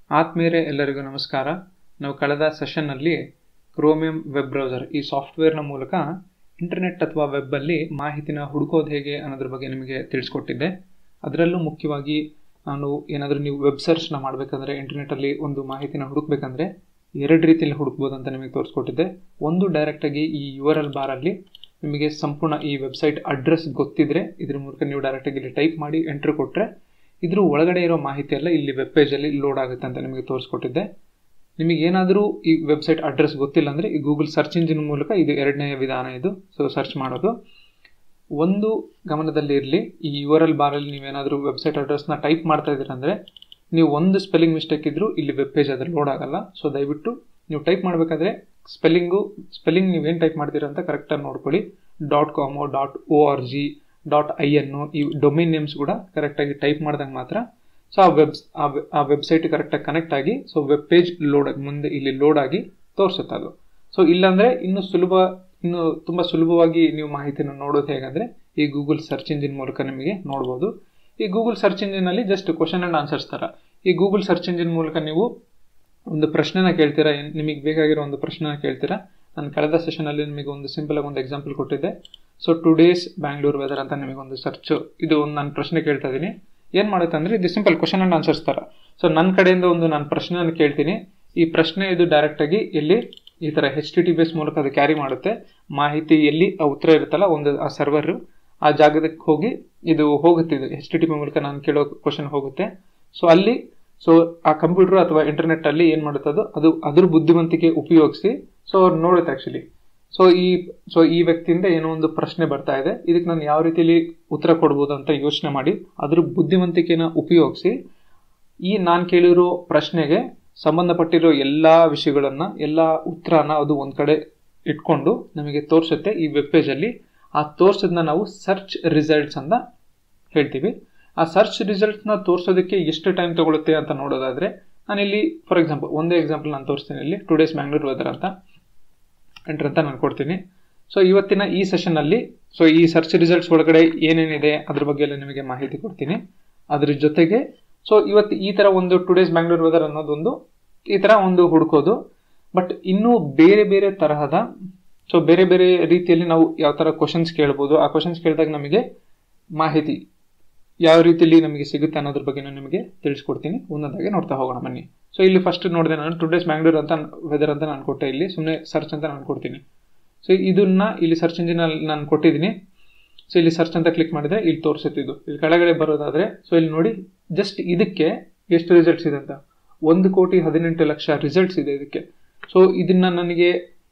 ಆತ್ಮೀಯರೇ ಎಲ್ಲರಿಗೂ ನಮಸ್ಕಾರ ನಾವು ಕಳೆದ ಸೆಷನ್ನಲ್ಲಿ ಕ್ರೋಮಿಯಂ ವೆಬ್ ಬ್ರೌಸರ್ ಈ ಸಾಫ್ಟ್ವೇರ್ನ ಮೂಲಕ ಇಂಟರ್ನೆಟ್ ಅಥವಾ ವೆಬ್ಬಲ್ಲಿ ಮಾಹಿತಿನ ಹುಡುಕೋದು ಹೇಗೆ ಅನ್ನೋದ್ರ ಬಗ್ಗೆ ನಿಮಗೆ ತಿಳಿಸ್ಕೊಟ್ಟಿದ್ದೆ ಅದರಲ್ಲೂ ಮುಖ್ಯವಾಗಿ ನಾನು ಏನಾದರೂ ನೀವು ವೆಬ್ ಸರ್ಚ್ನ ಮಾಡಬೇಕಂದ್ರೆ ಇಂಟರ್ನೆಟ್ಟಲ್ಲಿ ಒಂದು ಮಾಹಿತಿನ ಹುಡುಕ್ಬೇಕಂದ್ರೆ ಎರಡು ರೀತಿಯಲ್ಲಿ ಹುಡುಕ್ಬೋದು ಅಂತ ನಿಮಗೆ ತೋರಿಸ್ಕೊಟ್ಟಿದ್ದೆ ಒಂದು ಡೈರೆಕ್ಟಾಗಿ ಈ ಯು ಆರ್ ಎಲ್ ಬಾರಲ್ಲಿ ನಿಮಗೆ ಸಂಪೂರ್ಣ ಈ ವೆಬ್ಸೈಟ್ ಅಡ್ರೆಸ್ ಗೊತ್ತಿದ್ರೆ ಇದ್ರ ಮೂಲಕ ನೀವು ಡೈರೆಕ್ಟಾಗಿ ಇಲ್ಲಿ ಟೈಪ್ ಮಾಡಿ ಎಂಟ್ರಿ ಕೊಟ್ಟರೆ ಇದ್ರ ಒಳಗಡೆ ಇರೋ ಮಾಹಿತಿ ಎಲ್ಲ ಇಲ್ಲಿ ವೆಬ್ ಪೇಜಲ್ಲಿ ಲೋಡ್ ಆಗುತ್ತೆ ಅಂತ ನಿಮಗೆ ತೋರಿಸ್ಕೊಟ್ಟಿದ್ದೆ ನಿಮಗೆ ಏನಾದರೂ ಈ ವೆಬ್ಸೈಟ್ ಅಡ್ರೆಸ್ ಗೊತ್ತಿಲ್ಲ ಅಂದರೆ ಈ ಗೂಗಲ್ ಸರ್ಚ್ ಇಂಜಿನ್ ಮೂಲಕ ಇದು ಎರಡನೇ ವಿಧಾನ ಇದು ಸೊ ಸರ್ಚ್ ಮಾಡೋದು ಒಂದು ಗಮನದಲ್ಲಿ ಇರಲಿ ಈ ಯು ಆರ್ ಎಲ್ ಬಾರಲ್ಲಿ ನೀವೇನಾದರೂ ವೆಬ್ಸೈಟ್ ಅಡ್ರೆಸ್ನ ಟೈಪ್ ಮಾಡ್ತಾ ಇದ್ದೀರ ಅಂದರೆ ನೀವು ಒಂದು ಸ್ಪೆಲ್ಲಿಂಗ್ ಮಿಸ್ಟೇಕ್ ಇದ್ದರೂ ಇಲ್ಲಿ ವೆಬ್ ಪೇಜ್ ಅದ್ರ ಲೋಡ್ ಆಗಲ್ಲ ಸೊ ದಯವಿಟ್ಟು ನೀವು ಟೈಪ್ ಮಾಡಬೇಕಾದ್ರೆ ಸ್ಪೆಲ್ಲಿಂಗು ಸ್ಪೆಲ್ಲಿಂಗ್ ನೀವೇನು ಟೈಪ್ ಮಾಡ್ತೀರ ಅಂತ ಕರೆಕ್ಟಾಗಿ ನೋಡ್ಕೊಳ್ಳಿ dot com dot O R G dot I N ಈ ಡೊಮೈನ್ ನೇಮ್ಸ್ ಕೂಡ ಕರೆಕ್ಟಾಗಿ ಟೈಪ್ ಮಾಡಿದಾಗ ಮಾತ್ರ ಸೊ ಆ ವೆಬ್ಸ್ ಆ ವೆಬ್ಸೈಟ್ ಕರೆಕ್ಟಾಗಿ ಕನೆಕ್ಟ್ ಆಗಿ ಸೊ ವೆಬ್ ಪೇಜ್ ಲೋಡ್ ಆಗಿ ಮುಂದೆ ಇಲ್ಲಿ ಲೋಡ್ ಆಗಿ ತೋರಿಸುತ್ತೆ ಅದು ಸೊ ಇಲ್ಲಾಂದರೆ ಇನ್ನೂ ಸುಲಭ ಇನ್ನು ತುಂಬ ಸುಲಭವಾಗಿ ನೀವು ಮಾಹಿತಿನ ನೋಡೋದು ಹೇಗಂದರೆ ಈ ಗೂಗಲ್ ಸರ್ಚ್ ಇಂಜಿನ್ ಮೂಲಕ ನಿಮಗೆ ನೋಡ್ಬೋದು ಈ ಗೂಗಲ್ ಸರ್ಚ್ ಇಂಜಿನಲ್ಲಿ ಜಸ್ಟ್ ಕ್ವಶನ್ ಆ್ಯಂಡ್ ಆನ್ಸರ್ಸ್ ಥರ ಈ ಗೂಗಲ್ ಸರ್ಚ್ ಇಂಜಿನ್ ಮೂಲಕ ನೀವು ಒಂದು ಪ್ರಶ್ನೆನ ಕೇಳ್ತೀರಾ ನಿಮಗೆ ಬೇಕಾಗಿರೋ ಒಂದು ಪ್ರಶ್ನೆನ ಕೇಳ್ತೀರಾ ನಾನು ಕಳೆದ ಸೆಷನಲ್ಲಿ ನಿಮಗೆ ಒಂದು ಸಿಂಪಲ್ ಆಗಿ ಒಂದು ಎಕ್ಸಾಂಪಲ್ ಕೊಟ್ಟಿದ್ದೆ so two days Bangalore weather ಅಂತ ನಿಮಗೆ ಒಂದು ಸರ್ಚ್ ಇದು ಒಂದು ನಾನು ಪ್ರಶ್ನೆ ಕೇಳ್ತಾ ಇದ್ದೀನಿ ಏನು ಮಾಡುತ್ತೆ ಅಂದರೆ ಇದು ಸಿಂಪಲ್ ಕ್ವಶನ್ ಆ್ಯಂಡ್ ಆನ್ಸರ್ಸ್ ಥರ ಸೊ ನನ್ನ ಕಡೆಯಿಂದ ಒಂದು ನಾನು ಪ್ರಶ್ನೆಯನ್ನು ಕೇಳ್ತೀನಿ ಈ ಪ್ರಶ್ನೆ ಇದು ಡೈರೆಕ್ಟಾಗಿ ಇಲ್ಲಿ ಈ ಥರ ಹೆಚ್ ಟಿ ಟಿ ಬೇಸ್ ಮೂಲಕ ಅದು ಕ್ಯಾರಿ ಮಾಡುತ್ತೆ ಮಾಹಿತಿ ಎಲ್ಲಿ ಆ ಉತ್ತರ ಇರುತ್ತಲ್ಲ ಒಂದು ಆ ಸರ್ವರು ಆ ಜಾಗದಕ್ಕೆ ಹೋಗಿ ಇದು ಹೋಗುತ್ತೆ ಇದು ಹೆಚ್ ಟಿ ಟಿ ಪಿ ಮೂಲಕ ನಾನು ಕೇಳೋ ಕ್ವಶನ್ ಹೋಗುತ್ತೆ ಸೊ ಅಲ್ಲಿ ಸೊ ಆ ಕಂಪ್ಯೂಟರ್ ಅಥವಾ ಇಂಟರ್ನೆಟ್ ಅಲ್ಲಿ ಏನು ಮಾಡುತ್ತೆ ಅದು ಅದು ಅದ್ರ ಬುದ್ಧಿವಂತಿಕೆ ಉಪಯೋಗಿಸಿ ಸೊ ಅವ್ರು ನೋಡುತ್ತೆ ಆ್ಯಕ್ಚುಲಿ ಸೊ ಈ ಸೊ ಈ ವ್ಯಕ್ತಿಯಿಂದ ಏನೋ ಒಂದು ಪ್ರಶ್ನೆ ಬರ್ತಾ ಇದೆ ಇದಕ್ಕೆ ನಾನು ಯಾವ ರೀತಿಯಲ್ಲಿ ಉತ್ತರ ಕೊಡ್ಬೋದು ಅಂತ ಯೋಚನೆ ಮಾಡಿ ಅದ್ರ ಬುದ್ಧಿವಂತಿಕೆನ ಉಪಯೋಗಿಸಿ ಈ ನಾನು ಕೇಳಿರೋ ಪ್ರಶ್ನೆಗೆ ಸಂಬಂಧಪಟ್ಟಿರೋ ಎಲ್ಲ ವಿಷಯಗಳನ್ನು ಎಲ್ಲ ಉತ್ತರನ ಅದು ಒಂದು ಕಡೆ ಇಟ್ಕೊಂಡು ನಮಗೆ ತೋರಿಸುತ್ತೆ ಈ ವೆಬ್ ಪೇಜಲ್ಲಿ ಆ ತೋರಿಸೋದನ್ನ ನಾವು ಸರ್ಚ್ ರಿಸಲ್ಟ್ಸ್ ಅಂತ ಹೇಳ್ತೀವಿ ಆ ಸರ್ಚ್ ರಿಸಲ್ಟ್ಸ್ನ ತೋರಿಸೋದಕ್ಕೆ ಎಷ್ಟು ಟೈಮ್ ತಗೊಳುತ್ತೆ ಅಂತ ನೋಡೋದಾದರೆ ನಾನಿಲ್ಲಿ ಫಾರ್ ಎಕ್ಸಾಂಪಲ್ ಒಂದೇ ಎಕ್ಸಾಂಪಲ್ ನಾನು ತೋರಿಸ್ತೀನಿ ಇಲ್ಲಿ ಟು ಡೇಸ್ ಬ್ಯಾಂಗ್ಳೂರ್ ವೆದರ್ ಅಂತ ಎಂಟ್ರ್ ಅಂತ ನಾನು ಕೊಡ್ತೀನಿ ಸೊ ಇವತ್ತಿನ ಈ ಸೆಷನ್ನಲ್ಲಿ ಸೊ ಈ ಸರ್ಚ್ ರಿಸಲ್ಟ್ಸ್ ಒಳಗಡೆ ಏನೇನಿದೆ ಅದ್ರ ಬಗ್ಗೆ ಎಲ್ಲ ನಿಮಗೆ ಮಾಹಿತಿ ಕೊಡ್ತೀನಿ ಅದ್ರ ಜೊತೆಗೆ ಸೊ ಇವತ್ತು ಈ ಥರ ಒಂದು ಟು ಡೇಸ್ ಬ್ಯಾಂಗ್ಳೂರ್ ವೆದರ್ ಅನ್ನೋದೊಂದು ಈ ಥರ ಒಂದು ಹುಡುಕೋದು ಬಟ್ ಇನ್ನೂ ಬೇರೆ ಬೇರೆ ತರಹದ ಸೊ ಬೇರೆ ಬೇರೆ ರೀತಿಯಲ್ಲಿ ನಾವು ಯಾವ ಥರ ಕ್ವಶನ್ಸ್ ಕೇಳ್ಬೋದು ಆ ಕ್ವಶನ್ಸ್ ಕೇಳಿದಾಗ ನಮಗೆ ಮಾಹಿತಿ ಯಾವ ರೀತಿಯಲ್ಲಿ ನಮಗೆ ಸಿಗುತ್ತೆ ಅನ್ನೋದ್ರ ಬಗ್ಗೆ ನಿಮಗೆ ತಿಳಿಸ್ಕೊಡ್ತೀನಿ ಒಂದೊಂದಾಗಿ ನೋಡ್ತಾ ಹೋಗೋಣ ಬನ್ನಿ ಸೊ ಇಲ್ಲಿ ಫಸ್ಟ್ ನೋಡಿದೆ ನಾನು ಟು ಡೇಸ್ ಬ್ಯಾಂಗ್ಳೂರ್ ಅಂತ ವೆದರ್ ಅಂತ ನಾನು ಕೊಟ್ಟೆ ಇಲ್ಲಿ ಸುಮ್ಮನೆ ಸರ್ಚ್ ಅಂತ ನಾನು ಕೊಡ್ತೀನಿ ಸೊ ಇದನ್ನ ಇಲ್ಲಿ ಸರ್ಚ್ ಇಂಜಿನಲ್ಲಿ ನಾನು ಕೊಟ್ಟಿದ್ದೀನಿ ಸೊ ಇಲ್ಲಿ ಸರ್ಚ್ ಅಂತ ಕ್ಲಿಕ್ ಮಾಡಿದ್ರೆ ಇಲ್ಲಿ ತೋರಿಸುತ್ತೆ ಇದು ಇಲ್ಲಿ ಕೆಳಗಡೆ ಬರೋದಾದರೆ ಸೊ ಇಲ್ಲಿ ನೋಡಿ ಜಸ್ಟ್ ಇದಕ್ಕೆ ಎಷ್ಟು ರಿಸಲ್ಟ್ಸ್ ಇದೆ ಅಂತ ಒಂದು ಕೋಟಿ ಹದಿನೆಂಟು ಲಕ್ಷ ರಿಸಲ್ಟ್ಸ್ ಇದೆ ಇದಕ್ಕೆ ಸೊ ಇದನ್ನ ನನಗೆ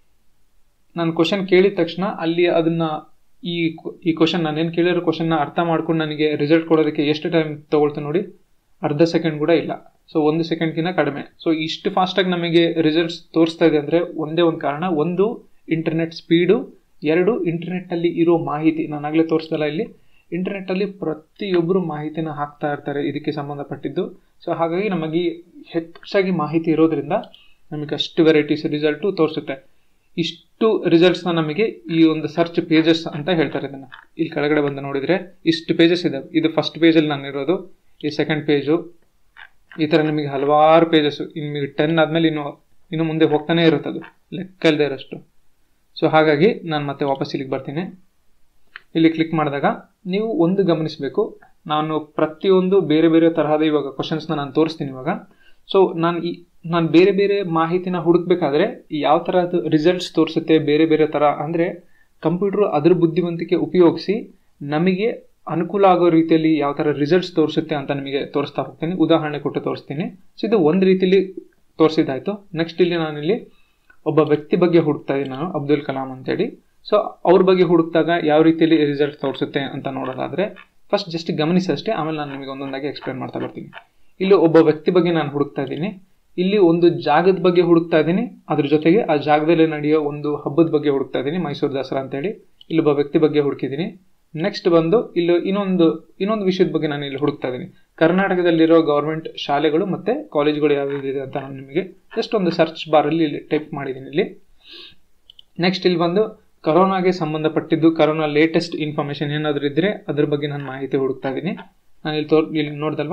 ನಾನು ಕ್ವಶನ್ ಕೇಳಿದ ತಕ್ಷಣ ಅಲ್ಲಿ ಅದನ್ನ ಈ ಈ ಕ್ವಶನ್ ನಾನೇನು ಕೇಳಿರೋ ಕ್ವಶನ್ನ ಅರ್ಥ ಮಾಡ್ಕೊಂಡು ನನಗೆ ರಿಸಲ್ಟ್ ಕೊಡೋದಕ್ಕೆ ಎಷ್ಟು ಟೈಮ್ ತಗೊಳ್ತಾ ನೋಡಿ ಅರ್ಧ ಸೆಕೆಂಡ್ ಕೂಡ ಇಲ್ಲ ಸೊ ಒಂದು ಸೆಕೆಂಡ್ಗಿಂತ ಕಡಿಮೆ ಸೊ ಇಷ್ಟು ಫಾಸ್ಟಾಗಿ ನಮಗೆ ರಿಸಲ್ಟ್ಸ್ ತೋರಿಸ್ತಾ ಇದೆ ಅಂದರೆ ಒಂದೇ ಒಂದು ಕಾರಣ ಒಂದು ಇಂಟರ್ನೆಟ್ ಸ್ಪೀಡು ಎರಡು ಇಂಟರ್ನೆಟ್ಟಲ್ಲಿ ಇರೋ ಮಾಹಿತಿ ನಾನು ಆಗಲೇ ತೋರಿಸ್ದಲ್ಲ ಇಲ್ಲಿ ಇಂಟರ್ನೆಟ್ಟಲ್ಲಿ ಪ್ರತಿಯೊಬ್ಬರು ಮಾಹಿತಿನ ಹಾಕ್ತಾ ಇರ್ತಾರೆ ಇದಕ್ಕೆ ಸಂಬಂಧಪಟ್ಟಿದ್ದು ಸೊ ಹಾಗಾಗಿ ನಮಗೆ ಹೆಚ್ಚಾಗಿ ಮಾಹಿತಿ ಇರೋದ್ರಿಂದ ನಮಗೆ ಅಷ್ಟು ವೆರೈಟೀಸ್ ರಿಸಲ್ಟು ತೋರಿಸುತ್ತೆ ಇಷ್ಟು ರಿಸಲ್ಟ್ಸ್ನ ನಮಗೆ ಈ ಒಂದು ಸರ್ಚ್ ಪೇಜಸ್ ಅಂತ ಹೇಳ್ತಾರೆ ಇದನ್ನು ಇಲ್ಲಿ ಕೆಳಗಡೆ ಬಂದು ನೋಡಿದರೆ ಇಷ್ಟು ಪೇಜಸ್ ಇದೆ ಇದು ಫಸ್ಟ್ ಪೇಜಲ್ಲಿ ನಾನು ಇರೋದು ಈ ಸೆಕೆಂಡ್ ಪೇಜು ಈ ಥರ ನಿಮಗೆ ಹಲವಾರು ಪೇಜಸ್ಸು ನಿಮಗೆ ಟೆನ್ ಆದಮೇಲೆ ಇನ್ನು ಇನ್ನು ಮುಂದೆ ಹೋಗ್ತಾನೆ ಇರುತ್ತೆ ಅದು ಲೆಕ್ಕ ಇಲ್ಲದೆ ಇರೋಷ್ಟು ಸೊ ಹಾಗಾಗಿ ನಾನು ಮತ್ತೆ ವಾಪಸ್ ಇಲ್ಲಿಗೆ ಬರ್ತೀನಿ ಇಲ್ಲಿ ಕ್ಲಿಕ್ ಮಾಡಿದಾಗ ನೀವು ಒಂದು ಗಮನಿಸಬೇಕು ನಾನು ಪ್ರತಿಯೊಂದು ಬೇರೆ ಬೇರೆ ತರಹದ ಇವಾಗ ಕ್ವಶನ್ಸ್ನ ನಾನು ತೋರಿಸ್ತೀನಿ ಇವಾಗ ಸೊ ನಾನು ಈ ನಾನು ಬೇರೆ ಬೇರೆ ಮಾಹಿತಿನ ಹುಡುಕ್ಬೇಕಾದ್ರೆ ಯಾವ ಥರದ್ದು ರಿಸಲ್ಟ್ಸ್ ತೋರಿಸುತ್ತೆ ಬೇರೆ ಬೇರೆ ಥರ ಅಂದರೆ ಕಂಪ್ಯೂಟ್ರು ಅದ್ರ ಬುದ್ಧಿವಂತಿಕೆ ಉಪಯೋಗಿಸಿ ನಮಗೆ ಅನುಕೂಲ ಆಗೋ ರೀತಿಯಲ್ಲಿ ಯಾವ ಥರ ರಿಸಲ್ಟ್ಸ್ ತೋರಿಸುತ್ತೆ ಅಂತ ನಿಮಗೆ ತೋರಿಸ್ತಾ ಹೋಗ್ತೀನಿ ಉದಾಹರಣೆ ಕೊಟ್ಟು ತೋರಿಸ್ತೀನಿ ಸೊ ಇದು ಒಂದು ರೀತಿಲಿ ತೋರಿಸಿದ್ದಾಯಿತು ನೆಕ್ಸ್ಟ್ ಇಲ್ಲಿ ನಾನಿಲ್ಲಿ ಒಬ್ಬ ವ್ಯಕ್ತಿ ಬಗ್ಗೆ ಹುಡುಕ್ತಾ ಇದ್ದೀನಿ ನಾನು ಅಬ್ದುಲ್ ಕಲಾಂ ಅಂತೇಳಿ ಸೊ ಅವ್ರ ಬಗ್ಗೆ ಹುಡುಕ್ದಾಗ ಯಾವ ರೀತಿಯಲ್ಲಿ ರಿಸಲ್ಟ್ ತೋರಿಸುತ್ತೆ ಅಂತ ನೋಡೋದಾದರೆ ಫಸ್ಟ್ ಜಸ್ಟ್ ಗಮನಿಸಿ ಅಷ್ಟೇ ಆಮೇಲೆ ನಾನು ನಿಮಗೆ ಒಂದೊಂದಾಗಿ ಎಕ್ಸ್ಪ್ಲೇನ್ ಮಾಡ್ತಾ ಬರ್ತೀನಿ ಇಲ್ಲಿ ಒಬ್ಬ ವ್ಯಕ್ತಿ ಬಗ್ಗೆ ನಾನು ಹುಡುಕ್ತಾ ಇದ್ದೀನಿ ಇಲ್ಲಿ ಒಂದು ಜಾಗದ ಬಗ್ಗೆ ಹುಡುಕ್ತಾ ಇದ್ದೀನಿ ಅದ್ರ ಜೊತೆಗೆ ಆ ಜಾಗದಲ್ಲಿ ನಡೆಯೋ ಒಂದು ಹಬ್ಬದ ಬಗ್ಗೆ ಹುಡುಕ್ತಾ ಇದ್ದೀನಿ ಮೈಸೂರು ದಸರಾ ಅಂತೇಳಿ ಇಲ್ಲೊಬ್ಬ ವ್ಯಕ್ತಿ ಬಗ್ಗೆ ಹುಡುಕಿದ್ದೀನಿ ನೆಕ್ಸ್ಟ್ ಬಂದು ಇಲ್ಲಿ ಇನ್ನೊಂದು ಇನ್ನೊಂದು ವಿಷಯದ ಬಗ್ಗೆ ನಾನು ಇಲ್ಲಿ ಹುಡುಕ್ತಾ ಇದ್ದೀನಿ ಕರ್ನಾಟಕದಲ್ಲಿರೋ ಗೌರ್ಮೆಂಟ್ ಶಾಲೆಗಳು ಮತ್ತು ಕಾಲೇಜುಗಳು ಯಾವ್ಯಾವಿದೆ ಅಂತ ನಾನು ನಿಮಗೆ ಜಸ್ಟ್ ಒಂದು ಸರ್ಚ್ ಬಾರಲ್ಲಿ ಇಲ್ಲಿ ಟೈಪ್ ಮಾಡಿದ್ದೀನಿ ಇಲ್ಲಿ ನೆಕ್ಸ್ಟ್ ಇಲ್ಲಿ ಬಂದು ಕರೋನಾಗೆ ಸಂಬಂಧಪಟ್ಟಿದ್ದು ಕರೋನಾ ಲೇಟೆಸ್ಟ್ ಇನ್ಫಾರ್ಮೇಷನ್ ಏನಾದರೂ ಇದ್ದರೆ ಅದ್ರ ಬಗ್ಗೆ ನಾನು ಮಾಹಿತಿ ಹುಡುಕ್ತಾ ಇದ್ದೀನಿ ನಾನು ಇಲ್ಲಿ ತೋರ್ ಇಲ್ಲಿ ನೋಡ್ದಲ್ವಾ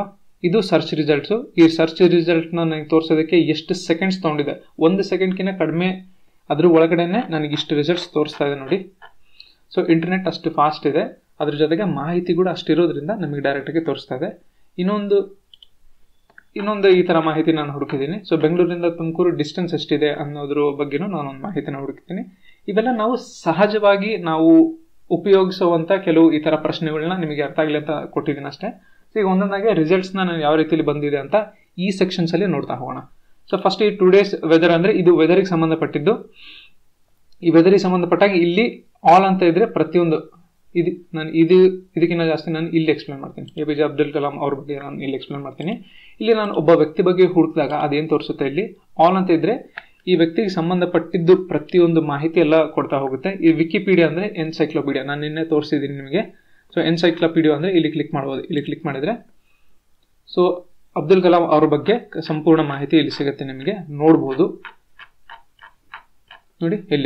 ಇದು ಸರ್ಚ್ ರಿಸಲ್ಟ್ಸು ಈ ಸರ್ಚ್ ರಿಸಲ್ಟ್ನ ನನಗೆ ತೋರಿಸೋದಕ್ಕೆ ಎಷ್ಟು ಸೆಕೆಂಡ್ಸ್ ತೊಗೊಂಡಿದೆ ಒಂದು ಸೆಕೆಂಡ್ಕಿಂತ ಕಡಿಮೆ ಅದ್ರ ಒಳಗಡೆನೆ ನನಗೆ ಇಷ್ಟು ರಿಸಲ್ಟ್ಸ್ ತೋರಿಸ್ತಾ ಇದೆ ನೋಡಿ ಸೊ ಇಂಟರ್ನೆಟ್ ಅಷ್ಟು ಫಾಸ್ಟ್ ಇದೆ ಅದ್ರ ಜೊತೆಗೆ ಮಾಹಿತಿ ಕೂಡ ಅಷ್ಟಿರೋದ್ರಿಂದ ನಮಗೆ ಡೈರೆಕ್ಟಾಗಿ ತೋರಿಸ್ತಾ ಇದೆ ಇನ್ನೊಂದು ಇನ್ನೊಂದು ಈ ಥರ ಮಾಹಿತಿ ನಾನು ಹುಡುಕಿದ್ದೀನಿ ಸೊ ಬೆಂಗಳೂರಿಂದ ತುಮಕೂರು ಡಿಸ್ಟೆನ್ಸ್ ಎಷ್ಟಿದೆ ಅನ್ನೋದ್ರ ಬಗ್ಗೆನೂ ನಾನು ಒಂದು ಮಾಹಿತಿನ ಹುಡುಕಿದ್ದೀನಿ ಇವೆಲ್ಲ ನಾವು ಸಹಜವಾಗಿ ನಾವು ಉಪಯೋಗಿಸುವಂಥ ಕೆಲವು ಈ ಥರ ಪ್ರಶ್ನೆಗಳನ್ನ ನಿಮಗೆ ಅರ್ಥ ಆಗಲಿ ಅಂತ ಕೊಟ್ಟಿದ್ದೀನಿ ಅಷ್ಟೇ ಸೊ ಈಗ ಒಂದೊಂದಾಗಿ ರಿಸಲ್ಟ್ಸ್ನ ನಾನು ಯಾವ ರೀತಿಯಲ್ಲಿ ಬಂದಿದೆ ಅಂತ ಈ ಸೆಕ್ಷನ್ಸಲ್ಲಿ ನೋಡ್ತಾ ಹೋಗೋಣ ಸೊ ಫಸ್ಟ್ ಈ ಟೂ ಡೇಸ್ ವೆದರ್ ಅಂದರೆ ಇದು ವೆದರಿಗೆ ಸಂಬಂಧಪಟ್ಟಿದ್ದು ಈ ವೆದರಿಗೆ ಸಂಬಂಧಪಟ್ಟಾಗ ಇಲ್ಲಿ ಆಲ್ ಅಂತ ಇದ್ರೆ ಪ್ರತಿಯೊಂದು ಇದು ನಾನು ಇದು ಇದಕ್ಕಿಂತ ಜಾಸ್ತಿ ನಾನು ಇಲ್ಲಿ ಎಕ್ಸ್ಪ್ಲೇನ್ ಮಾಡ್ತೀನಿ A P J Abdul Kalam ಅವ್ರ ಬಗ್ಗೆ ನಾನು ಇಲ್ಲಿ ಎಕ್ಸ್ಪ್ಲೇನ್ ಮಾಡ್ತೀನಿ ಇಲ್ಲಿ ನಾನು ಒಬ್ಬ ವ್ಯಕ್ತಿ ಬಗ್ಗೆ ಹುಡುಕಿದಾಗ ಅದೇನು ತೋರಿಸುತ್ತೆ ಇಲ್ಲಿ ಆಲ್ ಅಂತ ಇದ್ರೆ ಈ ವ್ಯಕ್ತಿಗೆ ಸಂಬಂಧಪಟ್ಟಿದ್ದು ಪ್ರತಿಯೊಂದು ಮಾಹಿತಿ ಎಲ್ಲ ಕೊಡ್ತಾ ಹೋಗುತ್ತೆ ಈ ವಿಕಿಪೀಡಿಯಾ ಅಂದರೆ ಎನ್ಸೈಕ್ಲೋಪೀಡಿಯಾ ನಾನು ನಿನ್ನೆ ತೋರಿಸಿದ್ದೀನಿ ನಿಮಗೆ ಸೊ ಎನ್ಸೈಕ್ಲೋಪೀಡಿಯಾ ಅಂದರೆ ಇಲ್ಲಿ ಕ್ಲಿಕ್ ಮಾಡ್ಬೋದು ಇಲ್ಲಿ ಕ್ಲಿಕ್ ಮಾಡಿದರೆ ಸೊ ಅಬ್ದುಲ್ ಕಲಾಂ ಅವ್ರ ಬಗ್ಗೆ ಸಂಪೂರ್ಣ ಮಾಹಿತಿ ಇಲ್ಲಿ ಸಿಗುತ್ತೆ ನಿಮಗೆ ನೋಡ್ಬೋದು ನೋಡಿ ಇಲ್ಲಿ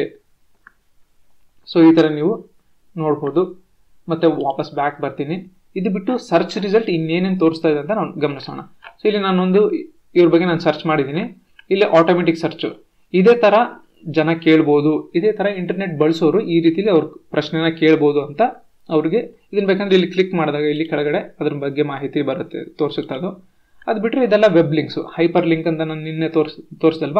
ಸೊ ಈ ಥರ ನೀವು ನೋಡ್ಬೋದು ಮತ್ತೆ ವಾಪಸ್ ಬ್ಯಾಕ್ ಬರ್ತೀನಿ ಇದು ಬಿಟ್ಟು ಸರ್ಚ್ ರಿಸಲ್ಟ್ ಇನ್ನೇನೇನು ತೋರಿಸ್ತಾ ಇದೆ ಅಂತ ನಾವು ಗಮನಿಸೋಣ ಸೊ ಇಲ್ಲಿ ನಾನೊಂದು ಇವ್ರ ಬಗ್ಗೆ ನಾನು ಸರ್ಚ್ ಮಾಡಿದ್ದೀನಿ ಇಲ್ಲಿ ಆಟೋಮೆಟಿಕ್ ಸರ್ಚು ಇದೇ ಥರ ಜನ ಕೇಳ್ಬೋದು ಇದೇ ಥರ ಇಂಟರ್ನೆಟ್ ಬಳಸೋರು ಈ ರೀತಿಲಿ ಅವ್ರ ಪ್ರಶ್ನೆನ ಕೇಳ್ಬೋದು ಅಂತ ಅವ್ರಿಗೆ ಇದನ್ನ ಬೇಕಂದ್ರೆ ಇಲ್ಲಿ ಕ್ಲಿಕ್ ಮಾಡಿದಾಗ ಇಲ್ಲಿ ಕೆಳಗಡೆ ಅದ್ರ ಬಗ್ಗೆ ಮಾಹಿತಿ ಬರುತ್ತೆ ತೋರಿಸುತ್ತೆ ಅದು ಅದು ಬಿಟ್ಟರೆ ಇದೆಲ್ಲ ವೆಬ್ ಲಿಂಕ್ಸು ಹೈಪರ್ ಲಿಂಕ್ ಅಂತ ನಾನು ನಿನ್ನೆ ತೋರಿಸ್ ತೋರಿಸ್ದಲ್ವಾ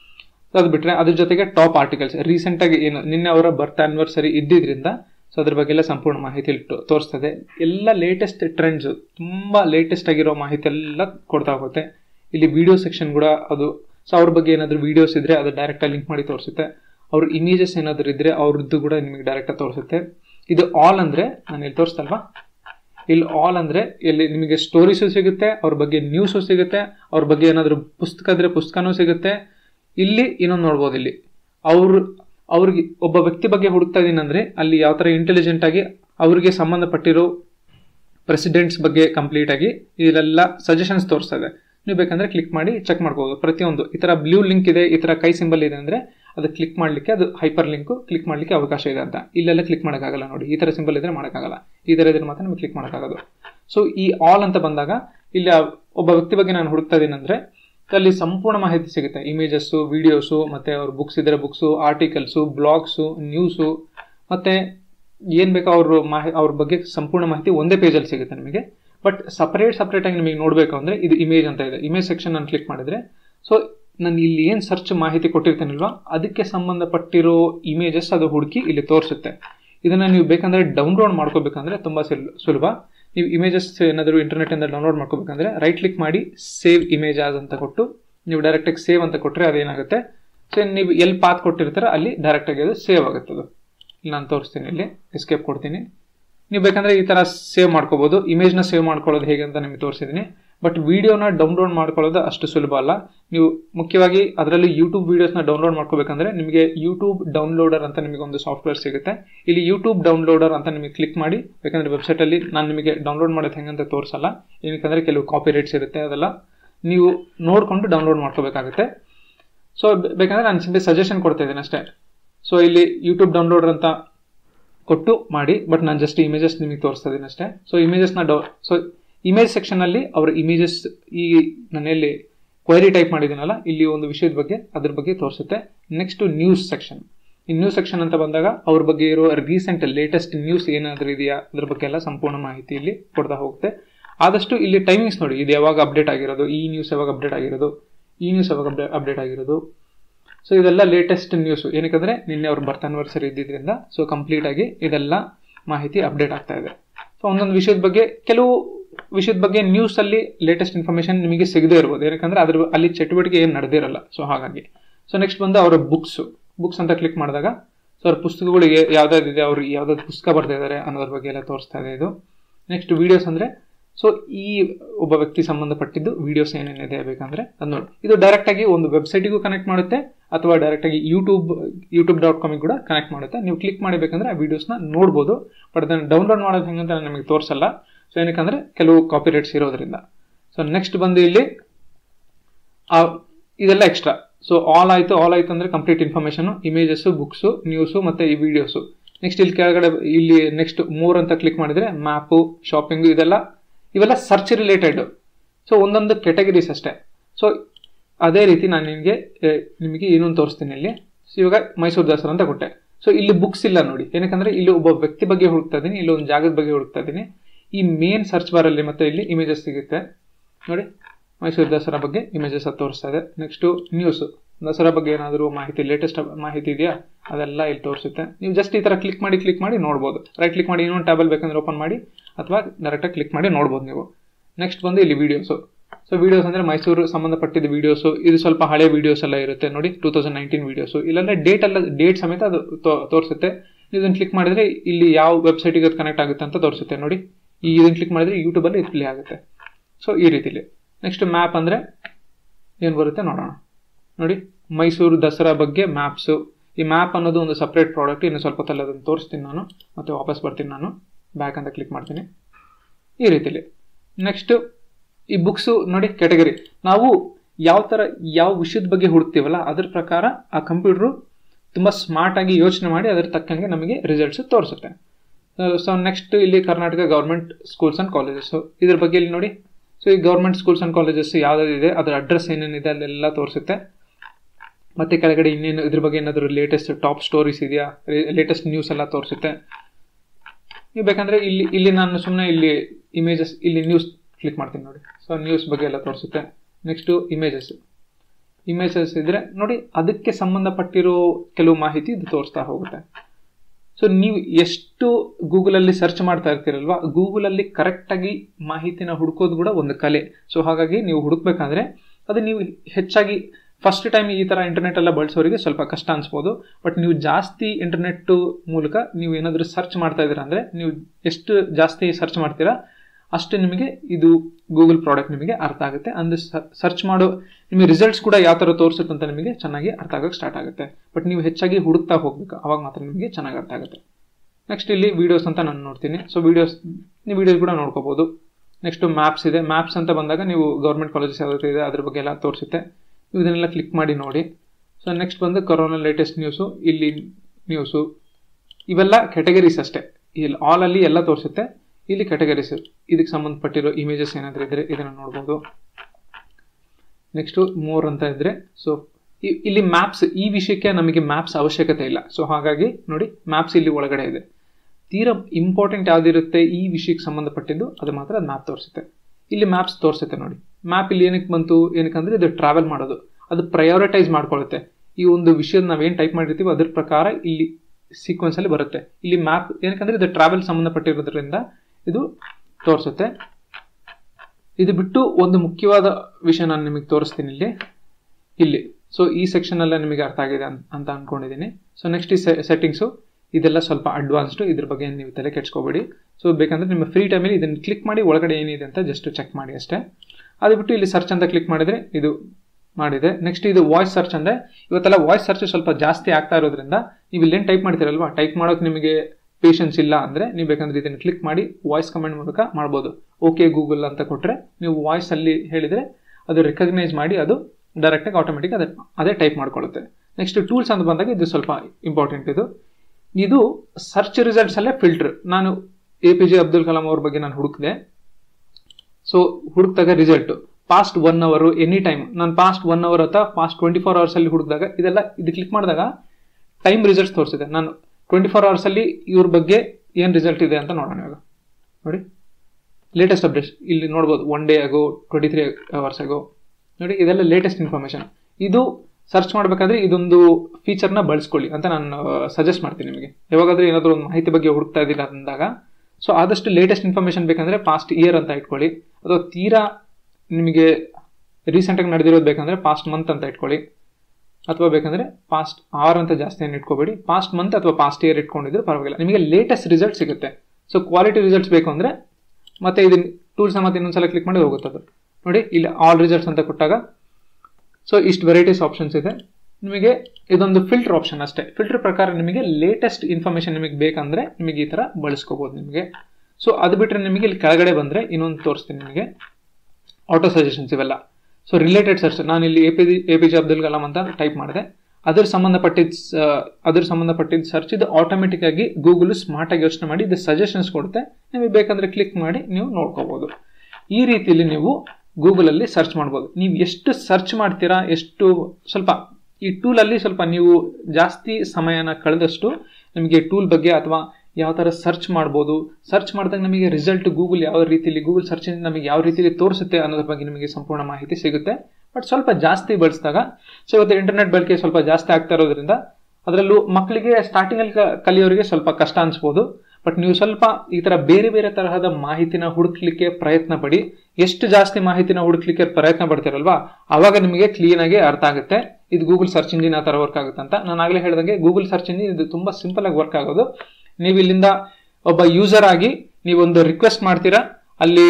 ಅದು ಬಿಟ್ಟರೆ ಅದ್ರ ಜೊತೆಗೆ ಟಾಪ್ ಆರ್ಟಿಕಲ್ಸ್ ರೀಸೆಂಟಾಗಿ ಏನು ನಿನ್ನೆ ಅವರ ಬರ್ತ್ ಆನಿವರ್ಸರಿ ಇದ್ದಿದ್ರಿಂದ ಸೊ ಅದ್ರ ಬಗ್ಗೆ ಎಲ್ಲ ಸಂಪೂರ್ಣ ಮಾಹಿತಿ ತೋರಿಸ್ತದೆ ಎಲ್ಲ ಲೇಟೆಸ್ಟ್ ಟ್ರೆಂಡ್ಸ್ ತುಂಬ ಲೇಟೆಸ್ಟ್ ಆಗಿರೋ ಮಾಹಿತಿ ಎಲ್ಲ ಕೊಡ್ತಾ ಹೋಗುತ್ತೆ ಇಲ್ಲಿ ವಿಡಿಯೋ ಸೆಕ್ಷನ್ ಕೂಡ ಅದು ಸೊ ಅವ್ರ ಬಗ್ಗೆ ಏನಾದರೂ ವೀಡಿಯೋಸ್ ಇದ್ರೆ ಅದು ಡೈರೆಕ್ಟಾಗಿ ಲಿಂಕ್ ಮಾಡಿ ತೋರಿಸುತ್ತೆ ಅವ್ರ ಇಮೇಜಸ್ ಏನಾದರೂ ಇದ್ರೆ ಅವ್ರದ್ದು ಕೂಡ ನಿಮಗೆ ಡೈರೆಕ್ಟಾಗಿ ತೋರಿಸುತ್ತೆ ಇದು ಆಲ್ ಅಂದರೆ ನಾನು ಇಲ್ಲಿ ತೋರಿಸ್ತಲ್ವಾ ಇಲ್ಲಿ ಆಲ್ ಅಂದರೆ ಇಲ್ಲಿ ನಿಮಗೆ ಸ್ಟೋರೀಸು ಸಿಗುತ್ತೆ ಅವ್ರ ಬಗ್ಗೆ ನ್ಯೂಸು ಸಿಗುತ್ತೆ ಅವ್ರ ಬಗ್ಗೆ ಏನಾದರೂ ಪುಸ್ತಕ ಇದ್ರೆ ಪುಸ್ತಕನೂ ಸಿಗುತ್ತೆ ಇಲ್ಲಿ ಇನ್ನೊಂದು ನೋಡ್ಬೋದು ಇಲ್ಲಿ ಅವ್ರು ಅವ್ರಿಗೆ ಒಬ್ಬ ವ್ಯಕ್ತಿ ಬಗ್ಗೆ ಹುಡುಕ್ತಾ ಇದ್ದೀನಿ ಅಂದರೆ ಅಲ್ಲಿ ಯಾವ ಥರ ಇಂಟೆಲಿಜೆಂಟ್ ಆಗಿ ಅವ್ರಿಗೆ ಸಂಬಂಧಪಟ್ಟಿರೋ ಪ್ರೆಸಿಡೆಂಟ್ಸ್ ಬಗ್ಗೆ ಕಂಪ್ಲೀಟ್ ಆಗಿ ಇದೆಲ್ಲ ಸಜೆಷನ್ಸ್ ತೋರಿಸ್ತಾ ಇದೆ ನೀವು ಬೇಕಂದ್ರೆ ಕ್ಲಿಕ್ ಮಾಡಿ ಚೆಕ್ ಮಾಡ್ಕೋಬೋದು ಪ್ರತಿಯೊಂದು ಈ ಥರ ಬ್ಲೂ ಲಿಂಕ್ ಇದೆ ಈ ಥರ ಕೈ ಸಿಂಬಲ್ ಇದೆ ಅಂದರೆ ಅದು ಕ್ಲಿಕ್ ಮಾಡಲಿಕ್ಕೆ ಅದು ಹೈಪರ್ ಲಿಂಕು ಕ್ಲಿಕ್ ಮಾಡಲಿಕ್ಕೆ ಅವಕಾಶ ಇದೆ ಅಂತ ಇಲ್ಲೆಲ್ಲ ಕ್ಲಿಕ್ ಮಾಡೋಕ್ಕಾಗಲ್ಲ ನೋಡಿ ಈ ಥರ ಸಿಂಬಲ್ ಇದ್ರೆ ಮಾಡೋಕ್ಕಾಗಲ್ಲ ಈ ಥರ ಇದ್ರೆ ಮಾತ್ರ ನಿಮಗೆ ಕ್ಲಿಕ್ ಮಾಡೋಕ್ಕಾಗೋದು ಸೊ ಈ ಆಲ್ ಅಂತ ಬಂದಾಗ ಇಲ್ಲಿ ಒಬ್ಬ ವ್ಯಕ್ತಿ ಬಗ್ಗೆ ನಾನು ಹುಡುಕ್ತಾ ಇದ್ದೀನಿ ಅಂದರೆ ಅಲ್ಲಿ ಸಂಪೂರ್ಣ ಮಾಹಿತಿ ಸಿಗುತ್ತೆ ಇಮೇಜಸ್ಸು ವಿಡಿಯೋಸು ಮತ್ತು ಅವ್ರ ಬುಕ್ಸ್ ಇದ್ರೆ ಬುಕ್ಸು ಆರ್ಟಿಕಲ್ಸು ಬ್ಲಾಗ್ಸು ನ್ಯೂಸು ಮತ್ತು ಏನು ಬೇಕೋ ಅವ್ರ ಮಾಹಿ ಅವ್ರ ಬಗ್ಗೆ ಸಂಪೂರ್ಣ ಮಾಹಿತಿ ಒಂದೇ ಪೇಜಲ್ಲಿ ಸಿಗುತ್ತೆ ನಿಮಗೆ ಬಟ್ ಸಪ್ರೇಟ್ ಸಪ್ರೇಟಾಗಿ ನಿಮಗೆ ನೋಡಬೇಕು ಅಂದರೆ ಇದು ಇಮೇಜ್ ಅಂತ ಇದೆ ಇಮೇಜ್ ಸೆಕ್ಷನ್ ನಾನು ಕ್ಲಿಕ್ ಮಾಡಿದರೆ ಸೊ ನಾನು ಇಲ್ಲಿ ಏನು ಸರ್ಚ್ ಮಾಹಿತಿ ಕೊಟ್ಟಿರ್ತೇನಲ್ವಾ ಅದಕ್ಕೆ ಸಂಬಂಧಪಟ್ಟಿರೋ ಇಮೇಜಸ್ ಅದು ಹುಡುಕಿ ಇಲ್ಲಿ ತೋರಿಸುತ್ತೆ ಇದನ್ನು ನೀವು ಬೇಕಂದರೆ ಡೌನ್ಲೋಡ್ ಮಾಡ್ಕೋಬೇಕಂದ್ರೆ ತುಂಬ ಸುಲಭ ನೀವು ಇಮೇಜಸ್ ಏನಾದರೂ ಇಂಟರ್ನೆಟ್ಟಿಂದ ಡೌನ್ಲೋಡ್ ಮಾಡ್ಕೋಬೇಕಂದ್ರೆ ರೈಟ್ ಕ್ಲಿಕ್ ಮಾಡಿ ಸೇವ್ ಇಮೇಜ್ ಆಸ್ ಅಂತ ಕೊಟ್ಟು ನೀವು ಡೈರೆಕ್ಟಾಗಿ ಸೇವ್ ಅಂತ ಕೊಟ್ಟರೆ ಅದೇನಾಗುತ್ತೆ ಸೊ ನೀವು ಎಲ್ಲಿ ಪಾತ್ ಕೊಟ್ಟಿರ್ತಾರೆ ಅಲ್ಲಿ ಡೈರೆಕ್ಟಾಗಿ ಅದು ಸೇವ್ ಆಗುತ್ತೆ ಅದು ಇಲ್ಲಿ ನಾನು ತೋರಿಸ್ತೀನಿ ಇಲ್ಲಿ ಎಸ್ಕೇಪ್ ಕೊಡ್ತೀನಿ ನೀವು ಬೇಕಂದ್ರೆ ಈ ಥರ ಸೇವ್ ಮಾಡ್ಕೋಬೋದು ಇಮೇಜ್ನ ಸೇವ್ ಮಾಡ್ಕೊಳ್ಳೋದು ಹೇಗೆ ಅಂತ ನಿಮಗೆ ತೋರಿಸಿದ್ದೀನಿ ಬಟ್ ವಿಡಿಯೋನ ಡೌನ್ಲೋಡ್ ಮಾಡ್ಕೊಳ್ಳೋದು ಅಷ್ಟು ಸುಲಭ ಅಲ್ಲ ನೀವು ಮುಖ್ಯವಾಗಿ ಅದರಲ್ಲಿ ಯೂಟ್ಯೂಬ್ ವೀಡಿಯೋಸ್ನ ಡೌನ್ಲೋಡ್ ಮಾಡ್ಕೋಬೇಕಂದ್ರೆ ನಿಮಗೆ ಯೂಟ್ಯೂಬ್ ಡೌನ್ಲೋಡರ್ ಅಂತ ನಿಮಗೆ ಒಂದು ಸಾಫ್ಟ್ವೇರ್ ಸಿಗುತ್ತೆ ಇಲ್ಲಿ ಯೂಟ್ಯೂಬ್ ಡೌನ್ಲೋಡರ್ ಅಂತ ನಿಮಗೆ ಕ್ಲಿಕ್ ಮಾಡಿ ಬೇಕಂದ್ರೆ ವೆಬ್ಸೈಟಲ್ಲಿ ನಾನು ನಿಮಗೆ ಡೌನ್ಲೋಡ್ ಮಾಡೋದು ಹೆಂಗಂತ ತೋರಿಸಲ್ಲ ಏನಕ್ಕಂದರೆ ಕೆಲವು ಕಾಪಿ ರೇಟ್ಸ್ ಇರುತ್ತೆ ಅದೆಲ್ಲ ನೀವು ನೋಡಿಕೊಂಡು ಡೌನ್ಲೋಡ್ ಮಾಡ್ಕೋಬೇಕಾಗುತ್ತೆ ಸೊ ಬೇಕಂದ್ರೆ ನಾನು ಸಿಂಪಲ್ ಸಜೆಷನ್ ಕೊಡ್ತಾ ಇದ್ದೀನಿ ಅಷ್ಟೇ ಸೊ ಇಲ್ಲಿ ಯೂಟ್ಯೂಬ್ ಡೌನ್ಲೋಡರ್ ಅಂತ ಕೊಟ್ಟು ಮಾಡಿ ಬಟ್ ನಾನು ಜಸ್ಟ್ ಇಮೇಜಸ್ ನಿಮಗೆ ತೋರಿಸ್ತಾ ಇದ್ದೀನಿ ಅಷ್ಟೇ ಸೊ ಇಮೇಜಸ್ನ ಡೌ ಸೊ ಇಮೇಜ್ ಸೆಕ್ಷನಲ್ಲಿ ಅವರ ಇಮೇಜಸ್ ಈ ನಾನೆಲ್ಲಿ ಕ್ವೈರಿ ಟೈಪ್ ಮಾಡಿದ್ದೀನಲ್ಲ ಇಲ್ಲಿ ಒಂದು ವಿಷಯದ ಬಗ್ಗೆ ಅದ್ರ ಬಗ್ಗೆ ತೋರಿಸುತ್ತೆ ನೆಕ್ಸ್ಟ್ ನ್ಯೂಸ್ ಸೆಕ್ಷನ್ ಈ ನ್ಯೂಸ್ ಸೆಕ್ಷನ್ ಅಂತ ಬಂದಾಗ ಅವ್ರ ಬಗ್ಗೆ ಇರೋ ರೀಸೆಂಟ್ ಲೇಟೆಸ್ಟ್ ನ್ಯೂಸ್ ಏನಾದರೂ ಇದೆಯಾ ಅದ್ರ ಬಗ್ಗೆ ಎಲ್ಲ ಸಂಪೂರ್ಣ ಮಾಹಿತಿ ಇಲ್ಲಿ ಕೊಡ್ತಾ ಹೋಗುತ್ತೆ ಆದಷ್ಟು ಇಲ್ಲಿ ಟೈಮಿಂಗ್ಸ್ ನೋಡಿ ಇದು ಯಾವಾಗ ಅಪ್ಡೇಟ್ ಆಗಿರೋದು ಈ ನ್ಯೂಸ್ ಯಾವಾಗ ಅಪ್ಡೇಟ್ ಆಗಿರೋದು ಈ ನ್ಯೂಸ್ ಯಾವಾಗ ಅಪ್ಡೇಟ್ ಆಗಿರೋದು ಸೊ ಇದೆಲ್ಲ ಲೇಟೆಸ್ಟ್ ನ್ಯೂಸು ಏನಕ್ಕಂದರೆ ನಿನ್ನೆ ಅವ್ರ ಬರ್ತ್ ಆನಿವರ್ಸರಿ ಇದ್ದಿದ್ದರಿಂದ ಸೊ ಕಂಪ್ಲೀಟ್ ಆಗಿ ಇದೆಲ್ಲ ಮಾಹಿತಿ ಅಪ್ಡೇಟ್ ಆಗ್ತಾ ಇದೆ ಸೊ ಒಂದೊಂದು ವಿಷಯದ ಬಗ್ಗೆ ಕೆಲವು ವಿಷಯದ ಬಗ್ಗೆ ನ್ಯೂಸಲ್ಲಿ ಲೇಟೆಸ್ಟ್ ಇನ್ಫಾರ್ಮೇಷನ್ ನಿಮಗೆ ಸಿಗದೇ ಇರ್ಬೋದು ಏನಕ್ಕಂದ್ರೆ ಅದ್ರ ಅಲ್ಲಿ ಚಟುವಟಿಕೆ ಏನು ನಡೆದಿರಲ್ಲ ಸೊ ಹಾಗಾಗಿ ಸೊ ನೆಕ್ಸ್ಟ್ ಬಂದು ಅವರ ಬುಕ್ಸು ಬುಕ್ಸ್ ಅಂತ ಕ್ಲಿಕ್ ಮಾಡಿದಾಗ ಸೊ ಅವ್ರ ಪುಸ್ತಕಗಳಿಗೆ ಯಾವ್ದಾದಿದೆ ಅವ್ರು ಯಾವ್ದಾದ್ರು ಪುಸ್ತಕ ಬರ್ತಿದ್ದಾರೆ ಅನ್ನೋದ್ರ ಬಗ್ಗೆ ಎಲ್ಲ ತೋರಿಸ್ತಾ ಇದೆ ಇದು ನೆಕ್ಸ್ಟ್ ವೀಡಿಯೋಸ್ ಅಂದರೆ ಸೊ ಈ ಒಬ್ಬ ವ್ಯಕ್ತಿ ಸಂಬಂಧಪಟ್ಟಿದ್ದು ವಿಡಿಯೋಸ್ ಏನೇನಿದೆ ಬೇಕಂದ್ರೆ ಅದು ನೋಡಿ ಇದು ಡೈರೆಕ್ಟಾಗಿ ಒಂದು ವೆಬ್ಸೈಟಿಗೂ ಕನೆಕ್ಟ್ ಮಾಡುತ್ತೆ ಅಥವಾ ಡೈರೆಕ್ಟಾಗಿ ಯೂಟ್ಯೂಬ್ ಯೂಟ್ಯೂಬ್ ಡಾಟ್ ಕಾಮಿಗೆ ಕೂಡ ಕನೆಕ್ಟ್ ಮಾಡುತ್ತೆ ನೀವು ಕ್ಲಿಕ್ ಮಾಡಬೇಕಂದ್ರೆ ಆ ವೀಡಿಯೋಸ್ನ ನೋಡ್ಬೋದು ಬಟ್ ಅದನ್ನು ಡೌನ್ಲೋಡ್ ಮಾಡೋದು ಹೆಂಗಂತ ನಾನು ನಿಮಗೆ ತೋರಿಸಲ್ಲ ಸೊ ಏನಕ್ಕಂದ್ರೆ ಕೆಲವು ಕಾಪಿ ರೇಟ್ಸ್ ಇರೋದ್ರಿಂದ ಸೊ ನೆಕ್ಸ್ಟ್ ಬಂದು ಇಲ್ಲಿ ಇದೆಲ್ಲ ಎಕ್ಸ್ಟ್ರಾ ಸೊ ಆಲ್ ಆಯಿತು ಆಲ್ ಆಯಿತು ಅಂದರೆ complete information images books news ಮತ್ತು ಈ ವಿಡಿಯೋಸು ನೆಕ್ಸ್ಟ್ ಇಲ್ಲಿ ಕೆಳಗಡೆ ಇಲ್ಲಿ ನೆಕ್ಸ್ಟ್ ಮೂರ್ ಅಂತ ಕ್ಲಿಕ್ ಮಾಡಿದರೆ ಮ್ಯಾಪು ಶಾಪಿಂಗು ಇದೆಲ್ಲ ಇವೆಲ್ಲ ಸರ್ಚ್ ರಿಲೇಟೆಡ್ ಸೊ ಒಂದೊಂದು ಕೆಟಗರೀಸ್ ಅಷ್ಟೇ ಸೊ ಅದೇ ರೀತಿ ನಾನು ನಿಮಗೆ ನಿಮಗೆ ಇನ್ನೊಂದು ತೋರಿಸ್ತೀನಿ ಇಲ್ಲಿ ಸೊ ಇವಾಗ ಮೈಸೂರು ದಸರಾ ಅಂತ ಕೊಟ್ಟೆ ಸೊ ಇಲ್ಲಿ ಬುಕ್ಸ್ ಇಲ್ಲ ನೋಡಿ ಏನಕ್ಕಂದ್ರೆ ಇಲ್ಲಿ ಒಬ್ಬ ವ್ಯಕ್ತಿ ಬಗ್ಗೆ ಹುಡುಕ್ತಾ ಇದ್ದೀನಿ ಇಲ್ಲಿ ಒಂದು ಜಾಗದ ಬಗ್ಗೆ ಹುಡುಕ್ತಾ ಇದ್ದೀನಿ ಈ ಮೇನ್ ಸರ್ಚ್ ಬಾರಲ್ಲಿ ಮತ್ತೆ ಇಲ್ಲಿ ಇಮೇಜಸ್ ಸಿಗುತ್ತೆ ನೋಡಿ ಮೈಸೂರು ದಸರಾ ಬಗ್ಗೆ ಇಮೇಜಸ್ ಅದು ತೋರಿಸ್ತಾ ಇದೆ ನೆಕ್ಸ್ಟು ನ್ಯೂಸು ದಸರಾ ಬಗ್ಗೆ ಏನಾದರೂ ಮಾಹಿತಿ ಲೇಟೆಸ್ಟ್ ಮಾಹಿತಿ ಇದೆಯಾ ಅದೆಲ್ಲ ಇಲ್ಲಿ ತೋರಿಸುತ್ತೆ ನೀವು ಜಸ್ಟ್ ಈ ಥರ ಕ್ಲಿಕ್ ಮಾಡಿ ಕ್ಲಿಕ್ ಮಾಡಿ ನೋಡ್ಬೋದು ರೈಟ್ ಕ್ಲಿಕ್ ಮಾಡಿ ಇನ್ನೊಂದು ಟ್ಯಾಬಲ್ ಬೇಕಂದ್ರೆ ಓಪನ್ ಮಾಡಿ ಅಥವಾ ಡೈರೆಕ್ಟಾಗಿ ಕ್ಲಿಕ್ ಮಾಡಿ ನೋಡ್ಬೋದು ನೀವು ನೆಕ್ಸ್ಟ್ ಬಂದು ಇಲ್ಲಿ ವೀಡಿಯೋಸು ಸೊ ವೀಡಿಯೋಸ್ ಅಂದರೆ ಮೈಸೂರು ಸಂಬಂಧಪಟ್ಟಿದ್ದ ವೀಡಿಯೋಸು ಇದು ಸ್ವಲ್ಪ ಹಳೆ ವೀಡಿಯೋಸ್ ಎಲ್ಲ ಇರುತ್ತೆ ನೋಡಿ ಟೂ ತೌಸಂಡ್ ನೈನ್ಟೀನ್ ವೀಡಿಯೋಸು ಇಲ್ಲಾಂದ್ರೆ ಡೇಟ್ ಎಲ್ಲ ಡೇಟ್ ಸಮೇತ ಅದು ತೋರಿಸುತ್ತೆ ಇದನ್ನು ಕ್ಲಿಕ್ ಮಾಡಿದ್ರೆ ಇಲ್ಲಿ ಯಾವ ವೆಬ್ಸೈಟಿಗೆ ಅದು ಕನೆಕ್ಟ್ ಆಗುತ್ತೆ ಅಂತ ತೋರಿಸುತ್ತೆ ನೋಡಿ ಈ ಇದನ್ನು ಕ್ಲಿಕ್ ಮಾಡಿದ್ರೆ ಯೂಟ್ಯೂಬಲ್ಲಿ ಇದು ಪ್ಲೇ ಆಗುತ್ತೆ ಸೊ ಈ ರೀತಿಲಿ ನೆಕ್ಸ್ಟ್ ಮ್ಯಾಪ್ ಅಂದರೆ ಏನು ಬರುತ್ತೆ ನೋಡೋಣ ನೋಡಿ ಮೈಸೂರು ದಸರಾ ಬಗ್ಗೆ ಮ್ಯಾಪ್ಸು ಈ ಮ್ಯಾಪ್ ಅನ್ನೋದು ಒಂದು ಸಪ್ರೇಟ್ ಪ್ರಾಡಕ್ಟ್ ಇನ್ನು ಸ್ವಲ್ಪ ಹೊತ್ತಲ್ಲಿ ಅದನ್ನು ತೋರಿಸ್ತೀನಿ ನಾನು ಮತ್ತೆ ವಾಪಸ್ ಬರ್ತೀನಿ ನಾನು ಬ್ಯಾಕ್ ಅಂತ ಕ್ಲಿಕ್ ಮಾಡ್ತೀನಿ ಈ ರೀತಿಲಿ ನೆಕ್ಸ್ಟ್ ಈ ಬುಕ್ಸು ನೋಡಿ ಕೆಟಗರಿ ನಾವು ಯಾವ ಥರ ಯಾವ ವಿಷಯದ ಬಗ್ಗೆ ಹುಡುಕ್ತೀವಲ್ಲ ಅದ್ರ ಪ್ರಕಾರ ಆ ಕಂಪ್ಯೂಟ್ರು ತುಂಬ ಸ್ಮಾರ್ಟಾಗಿ ಯೋಚನೆ ಮಾಡಿ ಅದ್ರ ತಕ್ಕಂಗೆ ನಮಗೆ ರಿಸಲ್ಟ್ಸ್ ತೋರಿಸುತ್ತೆ ಸೊ ನೆಕ್ಸ್ಟ್ ಇಲ್ಲಿ Karnataka government schools and colleges ಇದ್ರ ಬಗ್ಗೆ ಇಲ್ಲಿ ನೋಡಿ ಸೊ ಈ ಗೌರ್ಮೆಂಟ್ ಸ್ಕೂಲ್ಸ್ ಆ್ಯಂಡ್ ಕಾಲೇಜಸ್ ಯಾವ್ದಾದಿದೆ ಅದರ ಅಡ್ರೆಸ್ ಏನೇನಿದೆ ಅಲ್ಲೆಲ್ಲ ತೋರಿಸುತ್ತೆ ಮತ್ತೆ ಕೆಳಗಡೆ ಇನ್ನೇನು ಇದ್ರ ಬಗ್ಗೆ ಏನಾದರೂ ಲೇಟೆಸ್ಟ್ ಟಾಪ್ ಸ್ಟೋರೀಸ್ ಇದೆಯಾ ಲೇಟೆಸ್ಟ್ ನ್ಯೂಸ್ ಎಲ್ಲ ತೋರಿಸುತ್ತೆ ನೀವು ಬೇಕಂದ್ರೆ ಇಲ್ಲಿ ಇಲ್ಲಿ ನಾನು ಸುಮ್ಮನೆ ಇಲ್ಲಿ ಇಮೇಜಸ್ ಇಲ್ಲಿ ನ್ಯೂಸ್ ಕ್ಲಿಕ್ ಮಾಡ್ತೀನಿ ನೋಡಿ ಸೊ ನ್ಯೂಸ್ ಬಗ್ಗೆ ಎಲ್ಲ ತೋರಿಸುತ್ತೆ ನೆಕ್ಸ್ಟು ಇಮೇಜಸ್ ಇಮೇಜಸ್ ಇದ್ರೆ ನೋಡಿ ಅದಕ್ಕೆ ಸಂಬಂಧಪಟ್ಟಿರೋ ಕೆಲವು ಮಾಹಿತಿ ಇದು ತೋರಿಸ್ತಾ ಹೋಗುತ್ತೆ ಸೊ ನೀವು ಎಷ್ಟು ಗೂಗಲಲ್ಲಿ ಸರ್ಚ್ ಮಾಡ್ತಾ ಇರ್ತೀರಲ್ವಾ ಗೂಗಲಲ್ಲಿ ಕರೆಕ್ಟಾಗಿ ಮಾಹಿತಿನ ಹುಡುಕೋದು ಕೂಡ ಒಂದು ಕಲೆ ಸೊ ಹಾಗಾಗಿ ನೀವು ಹುಡುಕ್ಬೇಕಾದ್ರೆ ಅದು ನೀವು ಹೆಚ್ಚಾಗಿ ಫಸ್ಟ್ ಟೈಮ್ ಈ ಥರ ಇಂಟರ್ನೆಟ್ ಎಲ್ಲ ಬಳಸೋರಿಗೆ ಸ್ವಲ್ಪ ಕಷ್ಟ ಅನ್ಸ್ಬೋದು ಬಟ್ ನೀವು ಜಾಸ್ತಿ ಇಂಟರ್ನೆಟ್ ಮೂಲಕ ನೀವು ಏನಾದರೂ ಸರ್ಚ್ ಮಾಡ್ತಾ ಇದ್ದೀರಾ ಅಂದರೆ ನೀವು ಎಷ್ಟು ಜಾಸ್ತಿ ಸರ್ಚ್ ಮಾಡ್ತೀರಾ ಅಷ್ಟು ನಿಮಗೆ ಇದು ಗೂಗಲ್ ಪ್ರಾಡಕ್ಟ್ ನಿಮಗೆ ಅರ್ಥ ಆಗುತ್ತೆ ಅಂದರೆ ಸರ್ಚ್ ಮಾಡೋ ನಿಮಗೆ ರಿಸಲ್ಟ್ಸ್ ಕೂಡ ಯಾವ ಥರ ತೋರಿಸುತ್ತೆ ಅಂತ ನಿಮಗೆ ಚೆನ್ನಾಗಿ ಅರ್ಥ ಆಗೋಕ್ಕೆ ಸ್ಟಾರ್ಟ್ ಆಗುತ್ತೆ ಬಟ್ ನೀವು ಹೆಚ್ಚಾಗಿ ಹುಡುಕ್ತಾ ಹೋಗ್ಬೇಕು ಅವಾಗ ಮಾತ್ರ ನಿಮಗೆ ಚೆನ್ನಾಗಿ ಅರ್ಥ ಆಗುತ್ತೆ ನೆಕ್ಸ್ಟ್ ಇಲ್ಲಿ ವೀಡಿಯೋಸ್ ಅಂತ ನಾನು ನೋಡ್ತೀನಿ ಸೊ ವೀಡಿಯೋಸ್ ನೀವು ವೀಡಿಯೋಸ್ ಕೂಡ ನೋಡ್ಕೋಬೋದು ನೆಕ್ಸ್ಟು ಮ್ಯಾಪ್ಸ್ ಇದೆ ಮ್ಯಾಪ್ಸ್ ಅಂತ ಬಂದಾಗ ನೀವು ಗೌರ್ಮೆಂಟ್ ಕಾಲೇಜಸ್ ಯಾವ್ದು ಇದೆ ಅದ್ರ ಬಗ್ಗೆ ಎಲ್ಲ ತೋರಿಸುತ್ತೆ ನೀವು ಇದನ್ನೆಲ್ಲ ಕ್ಲಿಕ್ ಮಾಡಿ ನೋಡಿ ಸೊ ನೆಕ್ಸ್ಟ್ ಬಂದು ಕೊರೋನಾ ಲೇಟೆಸ್ಟ್ ನ್ಯೂಸು ಇಲ್ಲಿ ನ್ಯೂಸು ಇವೆಲ್ಲ ಕೆಟಗರೀಸ್ ಅಷ್ಟೇ ಇಲ್ಲಿ ಆಲಲ್ಲಿ ಎಲ್ಲ ತೋರಿಸುತ್ತೆ ಇಲ್ಲಿ ಕೆಟಗರೀಸ್ ಇದಕ್ಕೆ ಸಂಬಂಧಪಟ್ಟಿರೋ ಇಮೇಜಸ್ ಏನಾದರೂ ಇದ್ದರೆ ಇದನ್ನು ನೋಡ್ಬೋದು ನೆಕ್ಸ್ಟು ಮೋರ್ ಅಂತ ಇದ್ದರೆ ಸೊ ಇಲ್ಲಿ ಮ್ಯಾಪ್ಸ್ ಈ ವಿಷಯಕ್ಕೆ ನಮಗೆ ಮ್ಯಾಪ್ಸ್ ಅವಶ್ಯಕತೆ ಇಲ್ಲ ಸೊ ಹಾಗಾಗಿ ನೋಡಿ ಮ್ಯಾಪ್ಸ್ ಇಲ್ಲಿ ಒಳಗಡೆ ಇದೆ ತೀರಾ ಇಂಪಾರ್ಟೆಂಟ್ ಯಾವುದಿರುತ್ತೆ ಈ ವಿಷಯಕ್ಕೆ ಸಂಬಂಧಪಟ್ಟಿದ್ದು ಅದು ಮಾತ್ರ ಮ್ಯಾಪ್ ತೋರಿಸುತ್ತೆ ಇಲ್ಲಿ ಮ್ಯಾಪ್ಸ್ ತೋರಿಸುತ್ತೆ ನೋಡಿ ಮ್ಯಾಪ್ ಇಲ್ಲಿ ಏನಕ್ಕೆ ಬಂತು ಏನಕ್ಕಂದ್ರೆ ಇದು ಟ್ರಾವೆಲ್ ಮಾಡೋದು ಅದು ಪ್ರಯಾರಿಟೈಸ್ ಮಾಡ್ಕೊಳ್ಳುತ್ತೆ ಈ ಒಂದು ವಿಷಯದ ನಾವೇನು ಟೈಪ್ ಮಾಡಿರ್ತೀವಿ ಅದ್ರ ಪ್ರಕಾರ ಇಲ್ಲಿ ಸೀಕ್ವೆನ್ಸ್ ಅಲ್ಲಿ ಬರುತ್ತೆ ಇಲ್ಲಿ ಮ್ಯಾಪ್ ಏನಕ್ಕಂದ್ರೆ ಇದು ಟ್ರಾವೆಲ್ ಸಂಬಂಧಪಟ್ಟಿರೋದ್ರಿಂದ ಇದು ತೋರಿಸುತ್ತೆ ಇದು ಬಿಟ್ಟು ಒಂದು ಮುಖ್ಯವಾದ ವಿಷಯ ನಾನು ನಿಮಗೆ ತೋರಿಸ್ತೀನಿ ಇಲ್ಲಿ ಇಲ್ಲಿ ಸೊ ಈ ಸೆಕ್ಷನ್ ಎಲ್ಲ ನಿಮಗೆ ಅರ್ಥ ಆಗಿದೆ ಅಂತ ಅನ್ಕೊಂಡಿದ್ದೀನಿ ಸೊ ನೆಕ್ಸ್ಟ್ ಈ ಸೆಟ್ಟಿಂಗ್ಸು ಇದೆಲ್ಲ ಸ್ವಲ್ಪ ಅಡ್ವಾನ್ಸ್ಡು ಇದ್ರ ಬಗ್ಗೆ ನೀವು ತಲೆ ಕೆಡ್ಸ್ಕೋಬೇಡಿ ಸೊ ಬೇಕಂದ್ರೆ ನಿಮ್ಮ ಫ್ರೀ ಟೈಮಲ್ಲಿ ಇದನ್ನು ಕ್ಲಿಕ್ ಮಾಡಿ ಒಳಗಡೆ ಏನಿದೆ ಅಂತ ಜಸ್ಟ್ ಚೆಕ್ ಮಾಡಿ ಅಷ್ಟೇ ಅದು ಬಿಟ್ಟು ಇಲ್ಲಿ ಸರ್ಚ್ ಅಂತ ಕ್ಲಿಕ್ ಮಾಡಿದ್ರೆ ಇದು ಮಾಡಿದೆ ನೆಕ್ಸ್ಟ್ ಇದು ವಾಯ್ಸ್ ಸರ್ಚ್ ಅಂದರೆ ಇವತ್ತೆಲ್ಲ ವಾಯ್ಸ್ ಸರ್ಚ್ ಸ್ವಲ್ಪ ಜಾಸ್ತಿ ಆಗ್ತಾ ಇರೋದ್ರಿಂದ ನೀವು ಇಲ್ಲೇನು ಟೈಪ್ ಮಾಡ್ತೀರಲ್ವಾ ಟೈಪ್ ಮಾಡೋಕೆ ನಿಮಗೆ ಪೇಷನ್ಸ್ ಇಲ್ಲ ಅಂದರೆ ನೀವು ಬೇಕಂದ್ರೆ ಇದನ್ನು ಕ್ಲಿಕ್ ಮಾಡಿ ವಾಯ್ಸ್ ಕಮೆಂಟ್ ಮೂಲಕ ಮಾಡ್ಬೋದು ಓಕೆ ಗೂಗಲ್ ಅಂತ ಕೊಟ್ಟರೆ ನೀವು ವಾಯ್ಸಲ್ಲಿ ಹೇಳಿದರೆ ಅದು ರೆಕಗ್ನೈಸ್ ಮಾಡಿ ಅದು ಡೈರೆಕ್ಟಾಗಿ ಆಟೋಮೆಟಿಕ್ ಅದೇ ಅದೇ ಟೈಪ್ ಮಾಡ್ಕೊಳ್ಳುತ್ತೆ ನೆಕ್ಸ್ಟ್ ಟೂಲ್ಸ್ ಅಂತ ಬಂದಾಗ ಇದು ಸ್ವಲ್ಪ ಇಂಪಾರ್ಟೆಂಟ್ ಇದು ಇದು ಸರ್ಚ್ ರಿಸಲ್ಟ್ಸ್ ಅಲ್ಲೇ ಫಿಲ್ಟರ್ ನಾನು A P J Abdul Kalam ಅವ್ರ ಬಗ್ಗೆ ನಾನು ಹುಡುಕಿದೆ ಸೊ ಹುಡುಕ್ದಾಗ result past one hour any time ನಾನು ಪಾಸ್ಟ್ ಒನ್ ಅವರ್ ಅಥವಾ ಪಾಸ್ಟ್ ಟ್ವೆಂಟಿ ಫೋರ್ ಅವರ್ಸಲ್ಲಿ ಹುಡುಕಿದಾಗ ಇದೆಲ್ಲ ಇದು ಕ್ಲಿಕ್ ಮಾಡಿದಾಗ ಟೈಮ್ ರಿಸಲ್ಟ್ಸ್ ತೋರಿಸಿದೆ ನಾನು ಟ್ವೆಂಟಿ ಫೋರ್ ಅವರ್ಸಲ್ಲಿ ಇವ್ರ ಬಗ್ಗೆ ಏನು ರಿಸಲ್ಟ್ ಇದೆ ಅಂತ ನೋಡೋಣ ಇವಾಗ ನೋಡಿ ಲೇಟೆಸ್ಟ್ ಅಪ್ಡೇಟ್ಸ್ ಇಲ್ಲಿ ನೋಡ್ಬೋದು one day ago twenty three hours ago ನೋಡಿ ಇದೆಲ್ಲ ಲೇಟೆಸ್ಟ್ ಇನ್ಫಾರ್ಮೇಷನ್ ಇದು ಸರ್ಚ್ ಮಾಡಬೇಕಾದ್ರೆ ಇದೊಂದು ಫೀಚರ್ನ ಬಳಸ್ಕೊಳ್ಳಿ ಅಂತ ನಾನು ಸಜೆಸ್ಟ್ ಮಾಡ್ತೀನಿ ನಿಮಗೆ ಯಾವಾಗಾದ್ರೂ ಏನಾದರೂ ಒಂದು ಮಾಹಿತಿ ಬಗ್ಗೆ ಹುಡುಕ್ತಾ ಇದ್ದೀರಾ ಅಂದಾಗ ಸೊ ಆದಷ್ಟು ಲೇಟೆಸ್ಟ್ ಇನ್ಫಾರ್ಮೇಷನ್ ಬೇಕಂದ್ರೆ ಪಾಸ್ಟ್ ಇಯರ್ ಅಂತ ಇಟ್ಕೊಳ್ಳಿ ಅಥವಾ ತೀರಾ ನಿಮಗೆ ರೀಸೆಂಟಾಗಿ ನಡೆದಿರೋದು ಬೇಕಂದ್ರೆ ಪಾಸ್ಟ್ ಮಂತ್ ಅಂತ ಇಟ್ಕೊಳ್ಳಿ ಅಥವಾ ಬೇಕಂದ್ರೆ ಪಾಸ್ಟ್ ಆರ್ ಅಂತ ಜಾಸ್ತಿ ಏನು ಇಟ್ಕೋಬೇಡಿ ಪಾಸ್ಟ್ ಮಂತ್ ಅಥವಾ ಪಾಸ್ಟ್ ಇಯರ್ ಇಟ್ಕೊಂಡಿದ್ರೆ ಪರವಾಗಿಲ್ಲ ನಿಮಗೆ ಲೇಟೆಸ್ಟ್ ರಿಸಲ್ಟ್ ಸಿಗುತ್ತೆ ಸೊ ಕ್ವಾಲಿಟಿ ರಿಸಲ್ಟ್ಸ್ ಬೇಕು ಅಂದರೆ ಮತ್ತೆ ಇದನ್ನ ಟೂಲ್ಸ್ ಮತ್ತೆ ಇನ್ನೊಂದ್ಸಲ ಕ್ಲಿಕ್ ಮಾಡಿ ಹೋಗುತ್ತೆ ಅದು ನೋಡಿ ಇಲ್ಲಿ ಆಲ್ ರಿಸಲ್ಟ್ಸ್ ಅಂತ ಕೊಟ್ಟಾಗ ಸೊ ಇಷ್ಟು ವೆರೈಟೀಸ್ ಆಪ್ಷನ್ಸ್ ಇದೆ ನಿಮಗೆ ಇದೊಂದು ಫಿಲ್ಟರ್ ಆಪ್ಷನ್ ಅಷ್ಟೇ ಫಿಲ್ಟರ್ ಪ್ರಕಾರ ನಿಮಗೆ ಲೇಟೆಸ್ಟ್ ಇನ್ಫಾರ್ಮೇಷನ್ ನಿಮಗೆ ಬೇಕಂದ್ರೆ ನಿಮಗೆ ಈ ಥರ ಬಳಸ್ಕೋಬೋದು ನಿಮಗೆ ಸೊ ಅದು ಬಿಟ್ಟರೆ ನಿಮಗೆ ಇಲ್ಲಿ ಕೆಳಗಡೆ ಬಂದರೆ ಇನ್ನೊಂದು ತೋರಿಸ್ತೀನಿ ನಿಮಗೆ ಆಟೋ ಸಜೆಷನ್ಸ್ ಇವೆಲ್ಲ ಸೊ ರಿಲೇಟೆಡ್ ಸರ್ಚ್ ನಾನು ಇಲ್ಲಿ A P A P J Abdul Kalam ಅಂತ ಟೈಪ್ ಮಾಡಿದೆ ಅದ್ರ ಸಂಬಂಧಪಟ್ಟಿದ್ದ ಅದ್ರ ಸಂಬಂಧಪಟ್ಟಿದ್ದ ಸರ್ಚ್ ಇದು ಆಟೋಮೆಟಿಕ್ ಆಗಿ ಗೂಗಲ್ ಸ್ಮಾರ್ಟಾಗಿ ಯೋಚನೆ ಮಾಡಿ ಇದು ಸಜೆಷನ್ಸ್ ಕೊಡುತ್ತೆ ನಿಮಗೆ ಬೇಕಂದ್ರೆ ಕ್ಲಿಕ್ ಮಾಡಿ ನೀವು ನೋಡ್ಕೋಬೋದು ಈ ರೀತಿಯಲ್ಲಿ ನೀವು ಗೂಗಲಲ್ಲಿ ಸರ್ಚ್ ಮಾಡ್ಬೋದು ನೀವು ಎಷ್ಟು ಸರ್ಚ್ ಮಾಡ್ತೀರಾ ಎಷ್ಟು ಸ್ವಲ್ಪ ಈ ಟೂಲಲ್ಲಿ ಸ್ವಲ್ಪ ನೀವು ಜಾಸ್ತಿ ಸಮಯನ ಕಳೆದಷ್ಟು ನಿಮಗೆ ಟೂಲ್ ಬಗ್ಗೆ ಅಥವಾ ಯಾವ ಥರ ಸರ್ಚ್ ಮಾಡ್ಬೋದು ಸರ್ಚ್ ಮಾಡಿದಾಗ ನಮಗೆ ರಿಸಲ್ಟ್ ಗೂಗಲ್ ಯಾವ ರೀತಿಯಲ್ಲಿ ಗೂಗಲ್ ಸರ್ಚ್ ನಮಗೆ ಯಾವ ರೀತಿಯಲ್ಲಿ ತೋರಿಸುತ್ತೆ ಅನ್ನೋದ್ರ ಬಗ್ಗೆ ನಿಮಗೆ ಸಂಪೂರ್ಣ ಮಾಹಿತಿ ಸಿಗುತ್ತೆ ಬಟ್ ಸ್ವಲ್ಪ ಜಾಸ್ತಿ ಬಳಸಿದಾಗ ಸೊ ಇವತ್ತು ಇಂಟರ್ನೆಟ್ ಬಳಕೆ ಸ್ವಲ್ಪ ಜಾಸ್ತಿ ಆಗ್ತಾ ಇರೋದ್ರಿಂದ ಅದರಲ್ಲೂ ಮಕ್ಕಳಿಗೆ ಸ್ಟಾರ್ಟಿಂಗಲ್ಲಿ ಕಲಿಯೋರಿಗೆ ಸ್ವಲ್ಪ ಕಷ್ಟ ಅನ್ಸ್ಬೋದು ಬಟ್ ನೀವು ಸ್ವಲ್ಪ ಈ ತರ ಬೇರೆ ಬೇರೆ ತರಹದ ಮಾಹಿತಿನ ಹುಡುಕ್ಲಿಕ್ಕೆ ಪ್ರಯತ್ನ ಪಡಿ ಎಷ್ಟು ಜಾಸ್ತಿ ಮಾಹಿತಿನ ಹುಡುಕ್ಲಿಕ್ಕೆ ಪ್ರಯತ್ನ ಪಡ್ತೀರಲ್ವಾ ಅವಾಗ ನಿಮಗೆ ಕ್ಲೀನ್ ಆಗಿ ಅರ್ಥ ಆಗುತ್ತೆ ಇದು ಗೂಗಲ್ ಸರ್ಚ್ ಇಂಜಿನ್ ಆ ತರ ವರ್ಕ್ ಆಗುತ್ತೆ ಅಂತ ನಾನು ಆಗಲೇ ಹೇಳಿದಂಗೆ ಗೂಗಲ್ ಸರ್ಚ್ ಇಂಜಿನ್ ಇದು ತುಂಬಾ ಸಿಂಪಲ್ ಆಗಿ ವರ್ಕ್ ಆಗೋದು ನೀವು ಇಲ್ಲಿಂದ ಒಬ್ಬ ಯೂಸರ್ ಆಗಿ ನೀವೊಂದು ರಿಕ್ವೆಸ್ಟ್ ಮಾಡ್ತೀರಾ ಅಲ್ಲಿ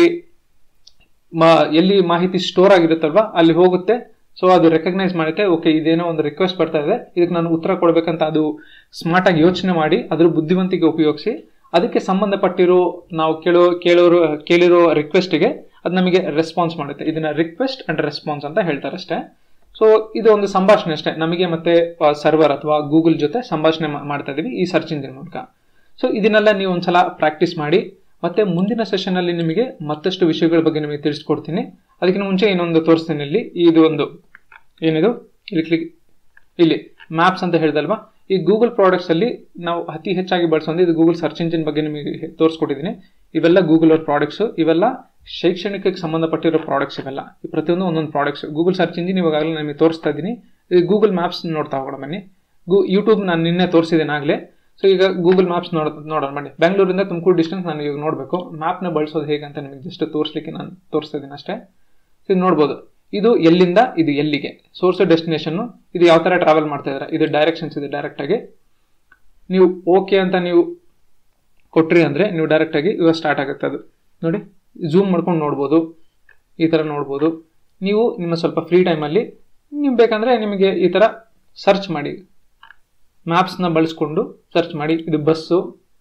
ಎಲ್ಲಿ ಮಾಹಿತಿ ಸ್ಟೋರ್ ಆಗಿರುತ್ತಲ್ವಾ ಅಲ್ಲಿ ಹೋಗುತ್ತೆ ಸೊ ಅದು ರೆಕಗ್ನೈಸ್ ಮಾಡುತ್ತೆ ಓಕೆ ಇದೇನೋ ಒಂದು ರಿಕ್ವೆಸ್ಟ್ ಬರ್ತಾ ಇದೆ ಇದಕ್ಕೆ ನಾನು ಉತ್ತರ ಕೊಡಬೇಕಂತ ಅದು ಸ್ಮಾರ್ಟ್ ಆಗಿ ಯೋಚನೆ ಮಾಡಿ ಅದ್ರ ಬುದ್ಧಿವಂತಿಕೆ ಉಪಯೋಗಿಸಿ ಅದಕ್ಕೆ ಸಂಬಂಧಪಟ್ಟಿರೋ ನಾವು ಕೇಳೋ ಕೇಳೋರು ಕೇಳಿರೋ ರಿಕ್ವೆಸ್ಟ್ಗೆ ಅದು ನಮಗೆ ರೆಸ್ಪಾನ್ಸ್ ಮಾಡುತ್ತೆ ಇದನ್ನ ರಿಕ್ವೆಸ್ಟ್ ಅಂಡ್ ರೆಸ್ಪಾನ್ಸ್ ಅಂತ ಹೇಳ್ತಾರೆ ಅಷ್ಟೇ ಸೊ ಇದು ಒಂದು ಸಂಭಾಷಣೆ ಅಷ್ಟೇ ನಮಗೆ ಮತ್ತೆ ಸರ್ವರ್ ಅಥವಾ ಗೂಗಲ್ ಜೊತೆ ಸಂಭಾಷಣೆ ಮಾಡ್ತಾ ಇದೀವಿ ಈ ಸರ್ಚ್ ಇಂಜಿನ್ ಮೂಲಕ ಸೊ ಇದನ್ನೆಲ್ಲ ನೀವು ಒಂದ್ಸಲ ಪ್ರಾಕ್ಟೀಸ್ ಮಾಡಿ ಮತ್ತೆ ಮುಂದಿನ ಸೆಷನ್ ಅಲ್ಲಿ ನಿಮಗೆ ಮತ್ತಷ್ಟು ವಿಷಯಗಳ ಬಗ್ಗೆ ನಿಮಗೆ ತಿಳಿಸ್ಕೊಡ್ತೀನಿ ಅದಕ್ಕಿಂತ ಮುಂಚೆ ಇನ್ನೊಂದು ತೋರಿಸ್ತೀನಿ ಇಲ್ಲಿ ಇದು ಒಂದು ಏನಿದು ಇಲ್ಲಿ ಕ್ಲಿಕ್ ಇಲ್ಲಿ ಮ್ಯಾಪ್ಸ್ ಅಂತ ಹೇಳ್ದಲ್ವಾ ಈ ಗೂಗಲ್ ಪ್ರಾಡಕ್ಟ್ಸ್ ಅಲ್ಲಿ ನಾವು ಅತಿ ಹೆಚ್ಚಾಗಿ ಬಳಸೋದು ಇದು ಗೂಗಲ್ ಸರ್ಚ್ ಇಂಜಿನ್ ಬಗ್ಗೆ ನಿಮಗೆ ತೋರಿಸ್ಕೊಟ್ಟಿದ್ದೀನಿ ಇವೆಲ್ಲ ಗೂಗಲ್ ಅವ್ರ ಪ್ರಾಡಕ್ಟ್ಸ್ ಇವೆಲ್ಲ ಶೈಕ್ಷಣಿಕಕ್ಕೆ ಸಂಬಂಧಪಟ್ಟಿರೋ ಪ್ರಾಡಕ್ಟ್ಸ್ ಇವೆಲ್ಲ ಈ ಪ್ರತಿಯೊಂದು ಒಂದೊಂದು ಪ್ರಾಡಕ್ಟ್ಸ್ ಗೂಗಲ್ ಸರ್ಚ್ ಇಂಜಿನ್ ಇವಾಗಲೇ ನಿಮಗೆ ತೋರಿಸ್ತಾ ಇದ್ದೀನಿ ಈ ಗೂಗಲ್ ಮ್ಯಾಪ್ಸ್ ನೋಡ್ತಾ ಹೋಗೋಣ ಬನ್ನಿ ಗೂ ಯೂಟ್ಯೂಬ್ ನಾನು ನಿನ್ನೆ ತೋರಿಸಿದ್ದೇನೆ ಆಗಲೇ ಸೊ ಈಗ ಗೂಗಲ್ ಮ್ಯಾಪ್ಸ್ ನೋಡ ನೋಡೋಣ ಬನ್ನಿ ಬೆಂಗಳೂರಿಂದ ತುಮಕೂರು ಡಿಸ್ಟೆನ್ಸ್ ನಾನು ಈಗ ನೋಡಬೇಕು ಮ್ಯಾಪ್ನ ಬಳಸೋದು ಹೇಗೆ ಅಂತ ನಿಮಗೆ ಜಸ್ಟ್ ತೋರಿಸ್ಲಿಕ್ಕೆ ನಾನು ತೋರಿಸ್ತಾ ಇದ್ದೀನಿ ಅಷ್ಟೇ ಇದು ನೋಡ್ಬೋದು ಇದು ಎಲ್ಲಿಂದ ಇದು ಎಲ್ಲಿಗೆ ಸೋರ್ಸ್ ಡೆಸ್ಟಿನೇಷನ್ ಇದು ಯಾವ ತರ ಟ್ರಾವೆಲ್ ಮಾಡ್ತಾ ಇದ್ದಾರೆ ಇದು ಡೈರೆಕ್ಷನ್ಸ್ ಇದೆ ಡೈರೆಕ್ಟ್ ಆಗಿ ನೀವು ಓಕೆ ಅಂತ ನೀವು ಕೊಟ್ರಿ ಅಂದ್ರೆ ನೀವು ಡೈರೆಕ್ಟ್ ಆಗಿ ಇವಾಗ ಸ್ಟಾರ್ಟ್ ಆಗುತ್ತೆ ಅದು ನೋಡಿ ಝೂಮ್ ಮಾಡ್ಕೊಂಡು ನೋಡ್ಬೋದು ಈ ತರ ನೋಡ್ಬೋದು ನೀವು ನಿಮ್ಮ ಸ್ವಲ್ಪ ಫ್ರೀ ಟೈಮಲ್ಲಿ ನೀವು ಬೇಕಂದ್ರೆ ನಿಮಗೆ ಈ ತರ ಸರ್ಚ್ ಮಾಡಿ ಮ್ಯಾಪ್ಸ್ನ ಬಳಸ್ಕೊಂಡು ಸರ್ಚ್ ಮಾಡಿ ಇದು ಬಸ್ಸು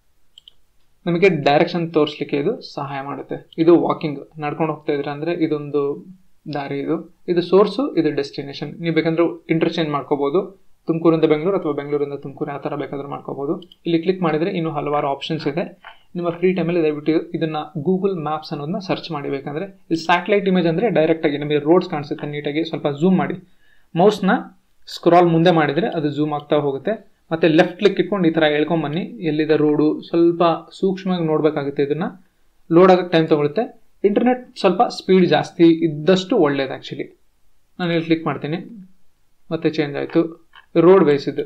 ನಮಗೆ ಡೈರೆಕ್ಷನ್ ತೋರಿಸ್ಲಿಕ್ಕೆ ಇದು ಸಹಾಯ ಮಾಡುತ್ತೆ ಇದು ವಾಕಿಂಗ್ ನಡ್ಕೊಂಡು ಹೋಗ್ತಾ ಇದ್ರೆ ಅಂದ್ರೆ ಇದೊಂದು ದಾರಿ ಇದು ಇದು ಸೋರ್ಸು ಇದು ಡೆಸ್ಟಿನೇಷನ್ ನೀವು ಬೇಕಂದ್ರೆ ಇಂಟರ್ಚೇಂಜ್ ಮಾಡ್ಕೋಬಹುದು ತುಮಕೂರಿಂದ ಬೆಂಗಳೂರು ಅಥವಾ ಬೆಂಗಳೂರಿಂದ ತುಮಕೂರು ಆ ಥರ ಬೇಕಾದ್ರೂ ಮಾಡ್ಕೋಬಹುದು ಇಲ್ಲಿ ಕ್ಲಿಕ್ ಮಾಡಿದ್ರೆ ಇನ್ನು ಹಲವಾರು ಆಪ್ಷನ್ಸ್ ಇದೆ ನಿಮ್ಮ ಫ್ರೀ ಟೈಮಲ್ಲಿ ದಯವಿಟ್ಟು ಇದನ್ನ ಗೂಗಲ್ ಮ್ಯಾಪ್ಸ್ ಅನ್ನೋದನ್ನ ಸರ್ಚ್ ಮಾಡಿ ಬೇಕಂದ್ರೆ ಇದು ಸ್ಯಾಟಲೈಟ್ ಇಮೇಜ್ ಅಂದ್ರೆ ಡೈರೆಕ್ಟ್ ಆಗಿ ನಿಮಗೆ ರೋಡ್ಸ್ ಕಾಣಿಸುತ್ತೆ ನೀಟಾಗಿ ಸ್ವಲ್ಪ ಝೂಮ್ ಮಾಡಿ ಮೌಸ್ನ ಸ್ಕ್ರಾಲ್ ಮುಂದೆ ಮಾಡಿದ್ರೆ ಅದು ಝೂಮ್ ಆಗ್ತಾ ಹೋಗುತ್ತೆ ಮತ್ತೆ ಲೆಫ್ಟ್ ಕ್ಲಿಕ್ ಇಟ್ಕೊಂಡು ಈ ತರ ಹೇಳ್ಕೊಂಡ್ ಬನ್ನಿ ಎಲ್ಲಿದೆ ರೋಡು ಸ್ವಲ್ಪ ಸೂಕ್ಷ್ಮವಾಗಿ ನೋಡ್ಬೇಕಾಗುತ್ತೆ ಇದನ್ನ ಲೋಡ್ ಆಗಕ್ಕೆ ಟೈಮ್ ತಗೊಳುತ್ತೆ ಇಂಟರ್ನೆಟ್ ಸ್ವಲ್ಪ ಸ್ಪೀಡ್ ಜಾಸ್ತಿ ಇದ್ದಷ್ಟು ಒಳ್ಳೇದು ಆ್ಯಕ್ಚುಲಿ ನಾನು ಇಲ್ಲಿ ಕ್ಲಿಕ್ ಮಾಡ್ತೀನಿ ಮತ್ತೆ ಚೇಂಜ್ ಆಯಿತು ರೋಡ್ ವೇಸ್ ಇದು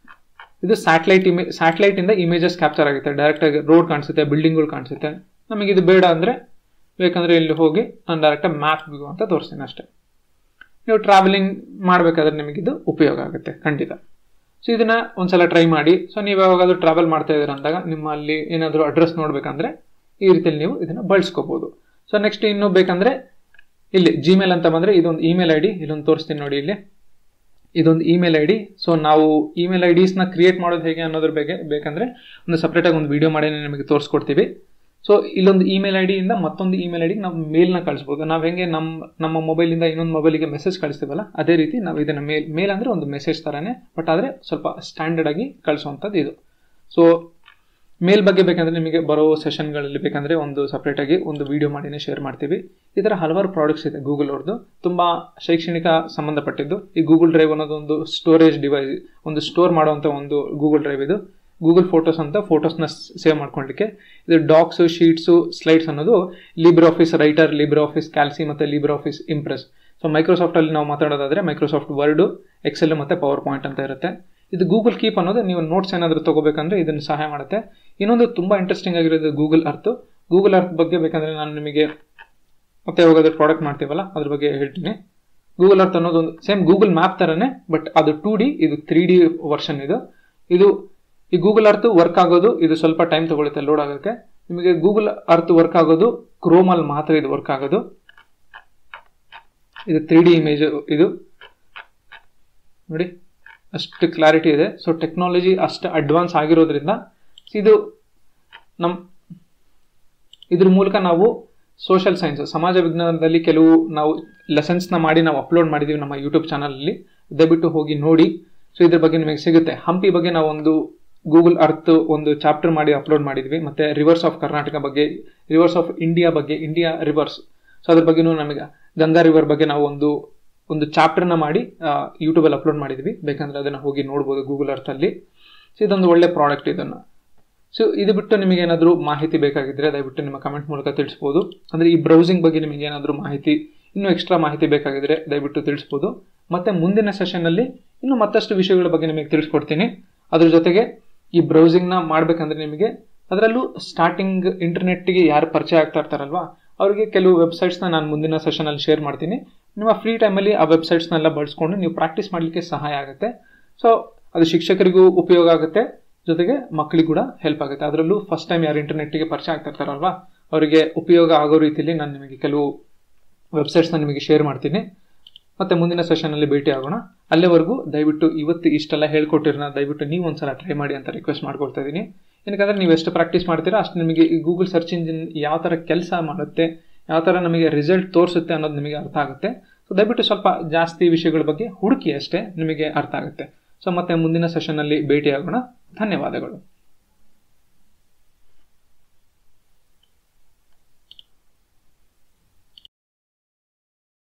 ಇದು ಸ್ಯಾಟಲೈಟ್ ಇಮೇ ಸ್ಯಾಟಲೈಟಿಂದ ಇಮೇಜಸ್ ಕ್ಯಾಪ್ಚರ್ ಆಗುತ್ತೆ ಡೈರೆಕ್ಟಾಗಿ ರೋಡ್ ಕಾಣಿಸುತ್ತೆ ಬಿಲ್ಡಿಂಗ್ಗಳು ಕಾಣಿಸುತ್ತೆ ನಮಗೆ ಇದು ಬೇಡ ಅಂದರೆ ಬೇಕಂದ್ರೆ ಇಲ್ಲಿ ಹೋಗಿ ನಾನು ಡೈರೆಕ್ಟಾಗಿ ಮ್ಯಾಪ್ ಅಂತ ತೋರಿಸ್ತೀನಿ ಅಷ್ಟೇ ನೀವು ಟ್ರಾವೆಲಿಂಗ್ ಮಾಡಬೇಕಾದ್ರೆ ನಿಮಗಿದು ಉಪಯೋಗ ಆಗುತ್ತೆ ಖಂಡಿತ ಸೊ ಇದನ್ನ ಒಂದ್ಸಲ ಟ್ರೈ ಮಾಡಿ ಸೊ ನೀವು ಯಾವಾಗಾದ್ರೂ ಟ್ರಾವೆಲ್ ಮಾಡ್ತಾ ಇದ್ದೀರ ಅಂದಾಗ ನಿಮ್ಮಲ್ಲಿ ಏನಾದರೂ ಅಡ್ರೆಸ್ ನೋಡ್ಬೇಕಂದ್ರೆ ಈ ರೀತಿಯಲ್ಲಿ ನೀವು ಇದನ್ನ ಬಳಸ್ಕೋಬಹುದು ಸೊ ನೆಕ್ಸ್ಟ್ ಇನ್ನು ಬೇಕಂದ್ರೆ ಇಲ್ಲಿ ಜಿಮೇಲ್ ಅಂತ ಬಂದ್ರೆ ಇದೊಂದು ಇಮೇಲ್ ಐ ಡಿ ಇಲ್ಲೊಂದು ತೋರಿಸ್ತೀನಿ ನೋಡಿ ಇಲ್ಲಿ ಇದೊಂದು ಇಮೇಲ್ ಐ ಡಿ ಸೊ ನಾವು ಇಮೇಲ್ ಐ ಡಿಸ್ನ ಕ್ರಿಯೇಟ್ ಮಾಡೋದು ಹೇಗೆ ಅನ್ನೋದ್ರ ಬಗ್ಗೆ ಬೇಕಂದ್ರೆ ಒಂದು ಸಪ್ರೇಟಾಗಿ ಒಂದು ವಿಡಿಯೋ ಮಾಡಿ ನಿಮಗೆ ತೋರಿಸ್ಕೊಡ್ತೀವಿ ಸೊ ಇಲ್ಲೊಂದು ಇಮೇಲ್ ಐ ಡಿಯಿಂದ ಮತ್ತೊಂದು ಇಮೇಲ್ ಐ ಡಿಗೆ ನಾವು ಮೇಲ್ನ ಕಳಿಸ್ಬೋದು ನಾವು ಹೆಂಗೆ ನಮ್ಮ ನಮ್ಮ ಮೊಬೈಲಿಂದ ಇನ್ನೊಂದು ಮೊಬೈಲಿಗೆ ಮೆಸೇಜ್ ಕಳಿಸ್ತೀವಲ್ಲ ಅದೇ ರೀತಿ ನಾವು ಇದನ್ನ ಮೇಲ್ ಮೇಲ್ ಅಂದರೆ ಒಂದು ಮೆಸೇಜ್ ಥರನೇ ಬಟ್ ಆದರೆ ಸ್ವಲ್ಪ ಸ್ಟ್ಯಾಂಡರ್ಡ್ ಆಗಿ ಕಳಿಸುವಂಥದ್ದು ಇದು ಸೊ ಮೇಲ್ ಬಗ್ಗೆ ಬೇಕಂದ್ರೆ ನಿಮಗೆ ಬರೋ ಸೆಷನ್ಗಳಲ್ಲಿ ಬೇಕಂದ್ರೆ ಒಂದು ಸಪ್ರೇಟ್ ಆಗಿ ಒಂದು ವಿಡಿಯೋ ಮಾಡಿನೇ ಶೇರ್ ಮಾಡ್ತೀವಿ ಈ ಥರ ಹಲವಾರು ಪ್ರಾಡಕ್ಟ್ಸ್ ಇದೆ ಗೂಗಲ್ ಅವ್ರದ್ದು ತುಂಬಾ ಶೈಕ್ಷಣಿಕ ಸಂಬಂಧಪಟ್ಟಿದ್ದು ಈ ಗೂಗಲ್ ಡ್ರೈವ್ ಅನ್ನೋದು ಒಂದು ಸ್ಟೋರೇಜ್ ಡಿವೈಸ್ ಒಂದು ಸ್ಟೋರ್ ಮಾಡುವಂಥ ಒಂದು ಗೂಗಲ್ ಡ್ರೈವ್ ಇದು ಗೂಗಲ್ ಫೋಟೋಸ್ ಅಂತ ಫೋಟೋಸ್ನ ಸೇವ್ ಮಾಡ್ಕೊಳ್ಳಿಕ್ಕೆ ಇದು ಡಾಕ್ಸ್ ಶೀಟ್ಸು ಸ್ಲೈಡ್ಸ್ ಅನ್ನೋದು Libre Office Writer Libre Office Calc ಮತ್ತು Libre Office Impress so Microsoft ಅಲ್ಲಿ ನಾವು ಮಾತಾಡೋದಾದ್ರೆ ಮೈಕ್ರೋಸಾಫ್ಟ್ ವರ್ಡು ಎಕ್ಸೆಲ್ ಮತ್ತು ಪವರ್ ಪಾಯಿಂಟ್ ಅಂತ ಇರುತ್ತೆ ಇದು ಗೂಗಲ್ ಕೀಪ್ ಅನ್ನೋದು ನೀವು ನೋಟ್ಸ್ ಏನಾದರೂ ತಗೋಬೇಕಂದ್ರೆ ಇದನ್ನು ಸಹಾಯ ಮಾಡುತ್ತೆ ಇನ್ನೊಂದು ತುಂಬಾ ಇಂಟ್ರೆಸ್ಟಿಂಗ್ ಆಗಿರೋದು ಗೂಗಲ್ ಅರ್ತ್ ಗೂಗಲ್ ಅರ್ತ್ ಬಗ್ಗೆ ಬೇಕಂದ್ರೆ ನಾನು ನಿಮಗೆ ಮತ್ತೆ ಯಾವಾಗಾದ್ರೂ ಪ್ರಾಡಕ್ಟ್ ಮಾಡ್ತೀವಲ್ಲ ಅದ್ರ ಬಗ್ಗೆ ಹೇಳ್ತೀನಿ ಗೂಗಲ್ ಅರ್ತ್ ಅನ್ನೋದು ಒಂದು ಸೇಮ್ ಗೂಗಲ್ ಮ್ಯಾಪ್ ತರನೇ ಬಟ್ ಅದು ಟೂ ಡಿ ಇದು ತ್ರೀ ಡಿ ವರ್ಷನ್ ಇದು ಇದು ಈ ಗೂಗಲ್ ಅರ್ತ್ ವರ್ಕ್ ಆಗೋದು ಇದು ಸ್ವಲ್ಪ ಟೈಮ್ ತಗೊಳುತ್ತೆ ಲೋಡ್ ಆಗೋಕ್ಕೆ ನಿಮಗೆ ಗೂಗಲ್ ಅರ್ತ್ ವರ್ಕ್ ಆಗೋದು ಕ್ರೋಮಲ್ಲಿ ಮಾತ್ರ ಇದು ವರ್ಕ್ ಆಗೋದು ಇದು ತ್ರೀ ಡಿ ಇಮೇಜ್ ಇದು ನೋಡಿ ಅಷ್ಟು ಕ್ಲಾರಿಟಿ ಇದೆ ಸೊ ಟೆಕ್ನಾಲಜಿ ಅಷ್ಟು ಅಡ್ವಾನ್ಸ್ ಆಗಿರೋದ್ರಿಂದ ಇದು ನಮ್ಮ ಇದ್ರ ಮೂಲಕ ನಾವು ಸೋಷಿಯಲ್ ಸೈನ್ಸ್ ಸಮಾಜ ವಿಜ್ಞಾನದಲ್ಲಿ ಕೆಲವು ನಾವು ಲೆಸನ್ಸ್ನ ಮಾಡಿ ನಾವು ಅಪ್ಲೋಡ್ ಮಾಡಿದ್ದೀವಿ ನಮ್ಮ ಯೂಟ್ಯೂಬ್ ಚಾನಲಲ್ಲಿ ದಯವಿಟ್ಟು ಹೋಗಿ ನೋಡಿ ಸೊ ಇದ್ರ ಬಗ್ಗೆ ನಿಮಗೆ ಸಿಗುತ್ತೆ ಹಂಪಿ ಬಗ್ಗೆ ನಾವು ಒಂದು ಗೂಗಲ್ ಅರ್ತ್ ಒಂದು ಚಾಪ್ಟರ್ ಮಾಡಿ ಅಪ್ಲೋಡ್ ಮಾಡಿದ್ವಿ ಮತ್ತೆ ರಿವರ್ಸ್ ಆಫ್ ಕರ್ನಾಟಕ ಬಗ್ಗೆ ರಿವರ್ಸ್ ಆಫ್ ಇಂಡಿಯಾ ಬಗ್ಗೆ ಇಂಡಿಯಾ ರಿವರ್ಸ್ ಸೊ ಅದ್ರ ಬಗ್ಗೆನೂ ನಮಗೆ ಗಂಗಾ ರಿವರ್ ಬಗ್ಗೆ ನಾವು ಒಂದು ಒಂದು ಚಾಪ್ಟರ್ನ ಮಾಡಿ ಯೂಟ್ಯೂಬಲ್ಲಿ ಅಪ್ಲೋಡ್ ಮಾಡಿದ್ವಿ ಬೇಕಂದ್ರೆ ಅದನ್ನು ಹೋಗಿ ನೋಡ್ಬೋದು ಗೂಗಲ್ ಅರ್ಥಲ್ಲಿ ಸೊ ಇದೊಂದು ಒಳ್ಳೆ ಪ್ರಾಡಕ್ಟ್ ಇದನ್ನು ಸೊ ಇದು ಬಿಟ್ಟು ನಿಮಗೆ ಏನಾದರೂ ಮಾಹಿತಿ ಬೇಕಾಗಿದ್ದರೆ ದಯವಿಟ್ಟು ನಿಮ್ಮ ಕಮೆಂಟ್ ಮೂಲಕ ತಿಳಿಸ್ಬೋದು ಅಂದರೆ ಈ ಬ್ರೌಸಿಂಗ್ ಬಗ್ಗೆ ನಿಮಗೆ ಏನಾದರೂ ಮಾಹಿತಿ ಇನ್ನೂ ಎಕ್ಸ್ಟ್ರಾ ಮಾಹಿತಿ ಬೇಕಾಗಿದ್ದರೆ ದಯವಿಟ್ಟು ತಿಳಿಸ್ಬೋದು ಮತ್ತು ಮುಂದಿನ ಸೆಷನ್ನಲ್ಲಿ ಇನ್ನೂ ಮತ್ತಷ್ಟು ವಿಷಯಗಳ ಬಗ್ಗೆ ನಿಮಗೆ ತಿಳಿಸ್ಕೊಡ್ತೀನಿ ಅದ್ರ ಜೊತೆಗೆ ಈ ಬ್ರೌಸಿಂಗ್ನ ಮಾಡಬೇಕಂದ್ರೆ ನಿಮಗೆ ಅದರಲ್ಲೂ ಸ್ಟಾರ್ಟಿಂಗ್ ಇಂಟರ್ನೆಟ್ಗೆ ಯಾರು ಪರಿಚಯ ಆಗ್ತಾ ಇರ್ತಾರಲ್ವಾ ಅವರಿಗೆ ಕೆಲವು ವೆಬ್ಸೈಟ್ಸ್ನ ನಾನು ಮುಂದಿನ ಸೆಷನಲ್ಲಿ ಶೇರ್ ಮಾಡ್ತೀನಿ ನಿಮ್ಮ ಫ್ರೀ ಟೈಮಲ್ಲಿ ಆ ವೆಬ್ಸೈಟ್ಸ್ನೆಲ್ಲ ಬಳಸ್ಕೊಂಡು ನೀವು ಪ್ರಾಕ್ಟೀಸ್ ಮಾಡಲಿಕ್ಕೆ ಸಹಾಯ ಆಗುತ್ತೆ ಸೊ ಅದು ಶಿಕ್ಷಕರಿಗೂ ಉಪಯೋಗ ಆಗುತ್ತೆ ಜೊತೆಗೆ ಮಕ್ಕಳಿಗೆ ಕೂಡ ಹೆಲ್ಪ್ ಆಗುತ್ತೆ ಅದರಲ್ಲೂ ಫಸ್ಟ್ ಟೈಮ್ ಯಾರು ಇಂಟರ್ನೆಟ್ಗೆ ಪರಿಚಯ ಆಗ್ತಾ ಇರ್ತಾರಲ್ವಾ ಅವರಿಗೆ ಉಪಯೋಗ ಆಗೋ ರೀತಿಯಲ್ಲಿ ನಾನು ನಿಮಗೆ ಕೆಲವು ವೆಬ್ಸೈಟ್ಸ್ನ ನಿಮಗೆ ಶೇರ್ ಮಾಡ್ತೀನಿ ಮತ್ತೆ ಮುಂದಿನ ಸೆಷನಲ್ಲಿ ಭೇಟಿ ಆಗೋಣ ಅಲ್ಲಿವರೆಗೂ ದಯವಿಟ್ಟು ಇವತ್ತು ಇಷ್ಟೆಲ್ಲ ಹೇಳ್ಕೊಟ್ಟಿರೋಣ ದಯವಿಟ್ಟು ನೀವು ಒಂದ್ಸಲ ಟ್ರೈ ಮಾಡಿ ಅಂತ ರಿಕ್ವೆಸ್ಟ್ ಮಾಡ್ಕೊಳ್ತಾ ಇದ್ದೀನಿ ಏನಕ್ಕಂದ್ರೆ ನೀವು ಎಷ್ಟು ಪ್ರಾಕ್ಟೀಸ್ ಮಾಡ್ತೀರಾ ಅಷ್ಟು ನಿಮಗೆ ಈ ಗೂಗಲ್ ಸರ್ಚ್ ಇಂಜಿನ್ ಯಾವ ಥರ ಕೆಲಸ ಮಾಡುತ್ತೆ ಯಾವ ಥರ ನಮಗೆ ರಿಸಲ್ಟ್ ತೋರಿಸುತ್ತೆ ಅನ್ನೋದು ನಿಮಗೆ ಅರ್ಥ ಆಗುತ್ತೆ ಸೊ ದಯವಿಟ್ಟು ಸ್ವಲ್ಪ ಜಾಸ್ತಿ ವಿಷಯಗಳ ಬಗ್ಗೆ ಹುಡುಕಿ ಅಷ್ಟೇ ನಿಮಗೆ ಅರ್ಥ ಆಗುತ್ತೆ ಸೊ ಮತ್ತೆ ಮುಂದಿನ ಸೆಷನ್ನಲ್ಲಿ ಭೇಟಿ ಆಗೋಣ ಧನ್ಯವಾದಗಳು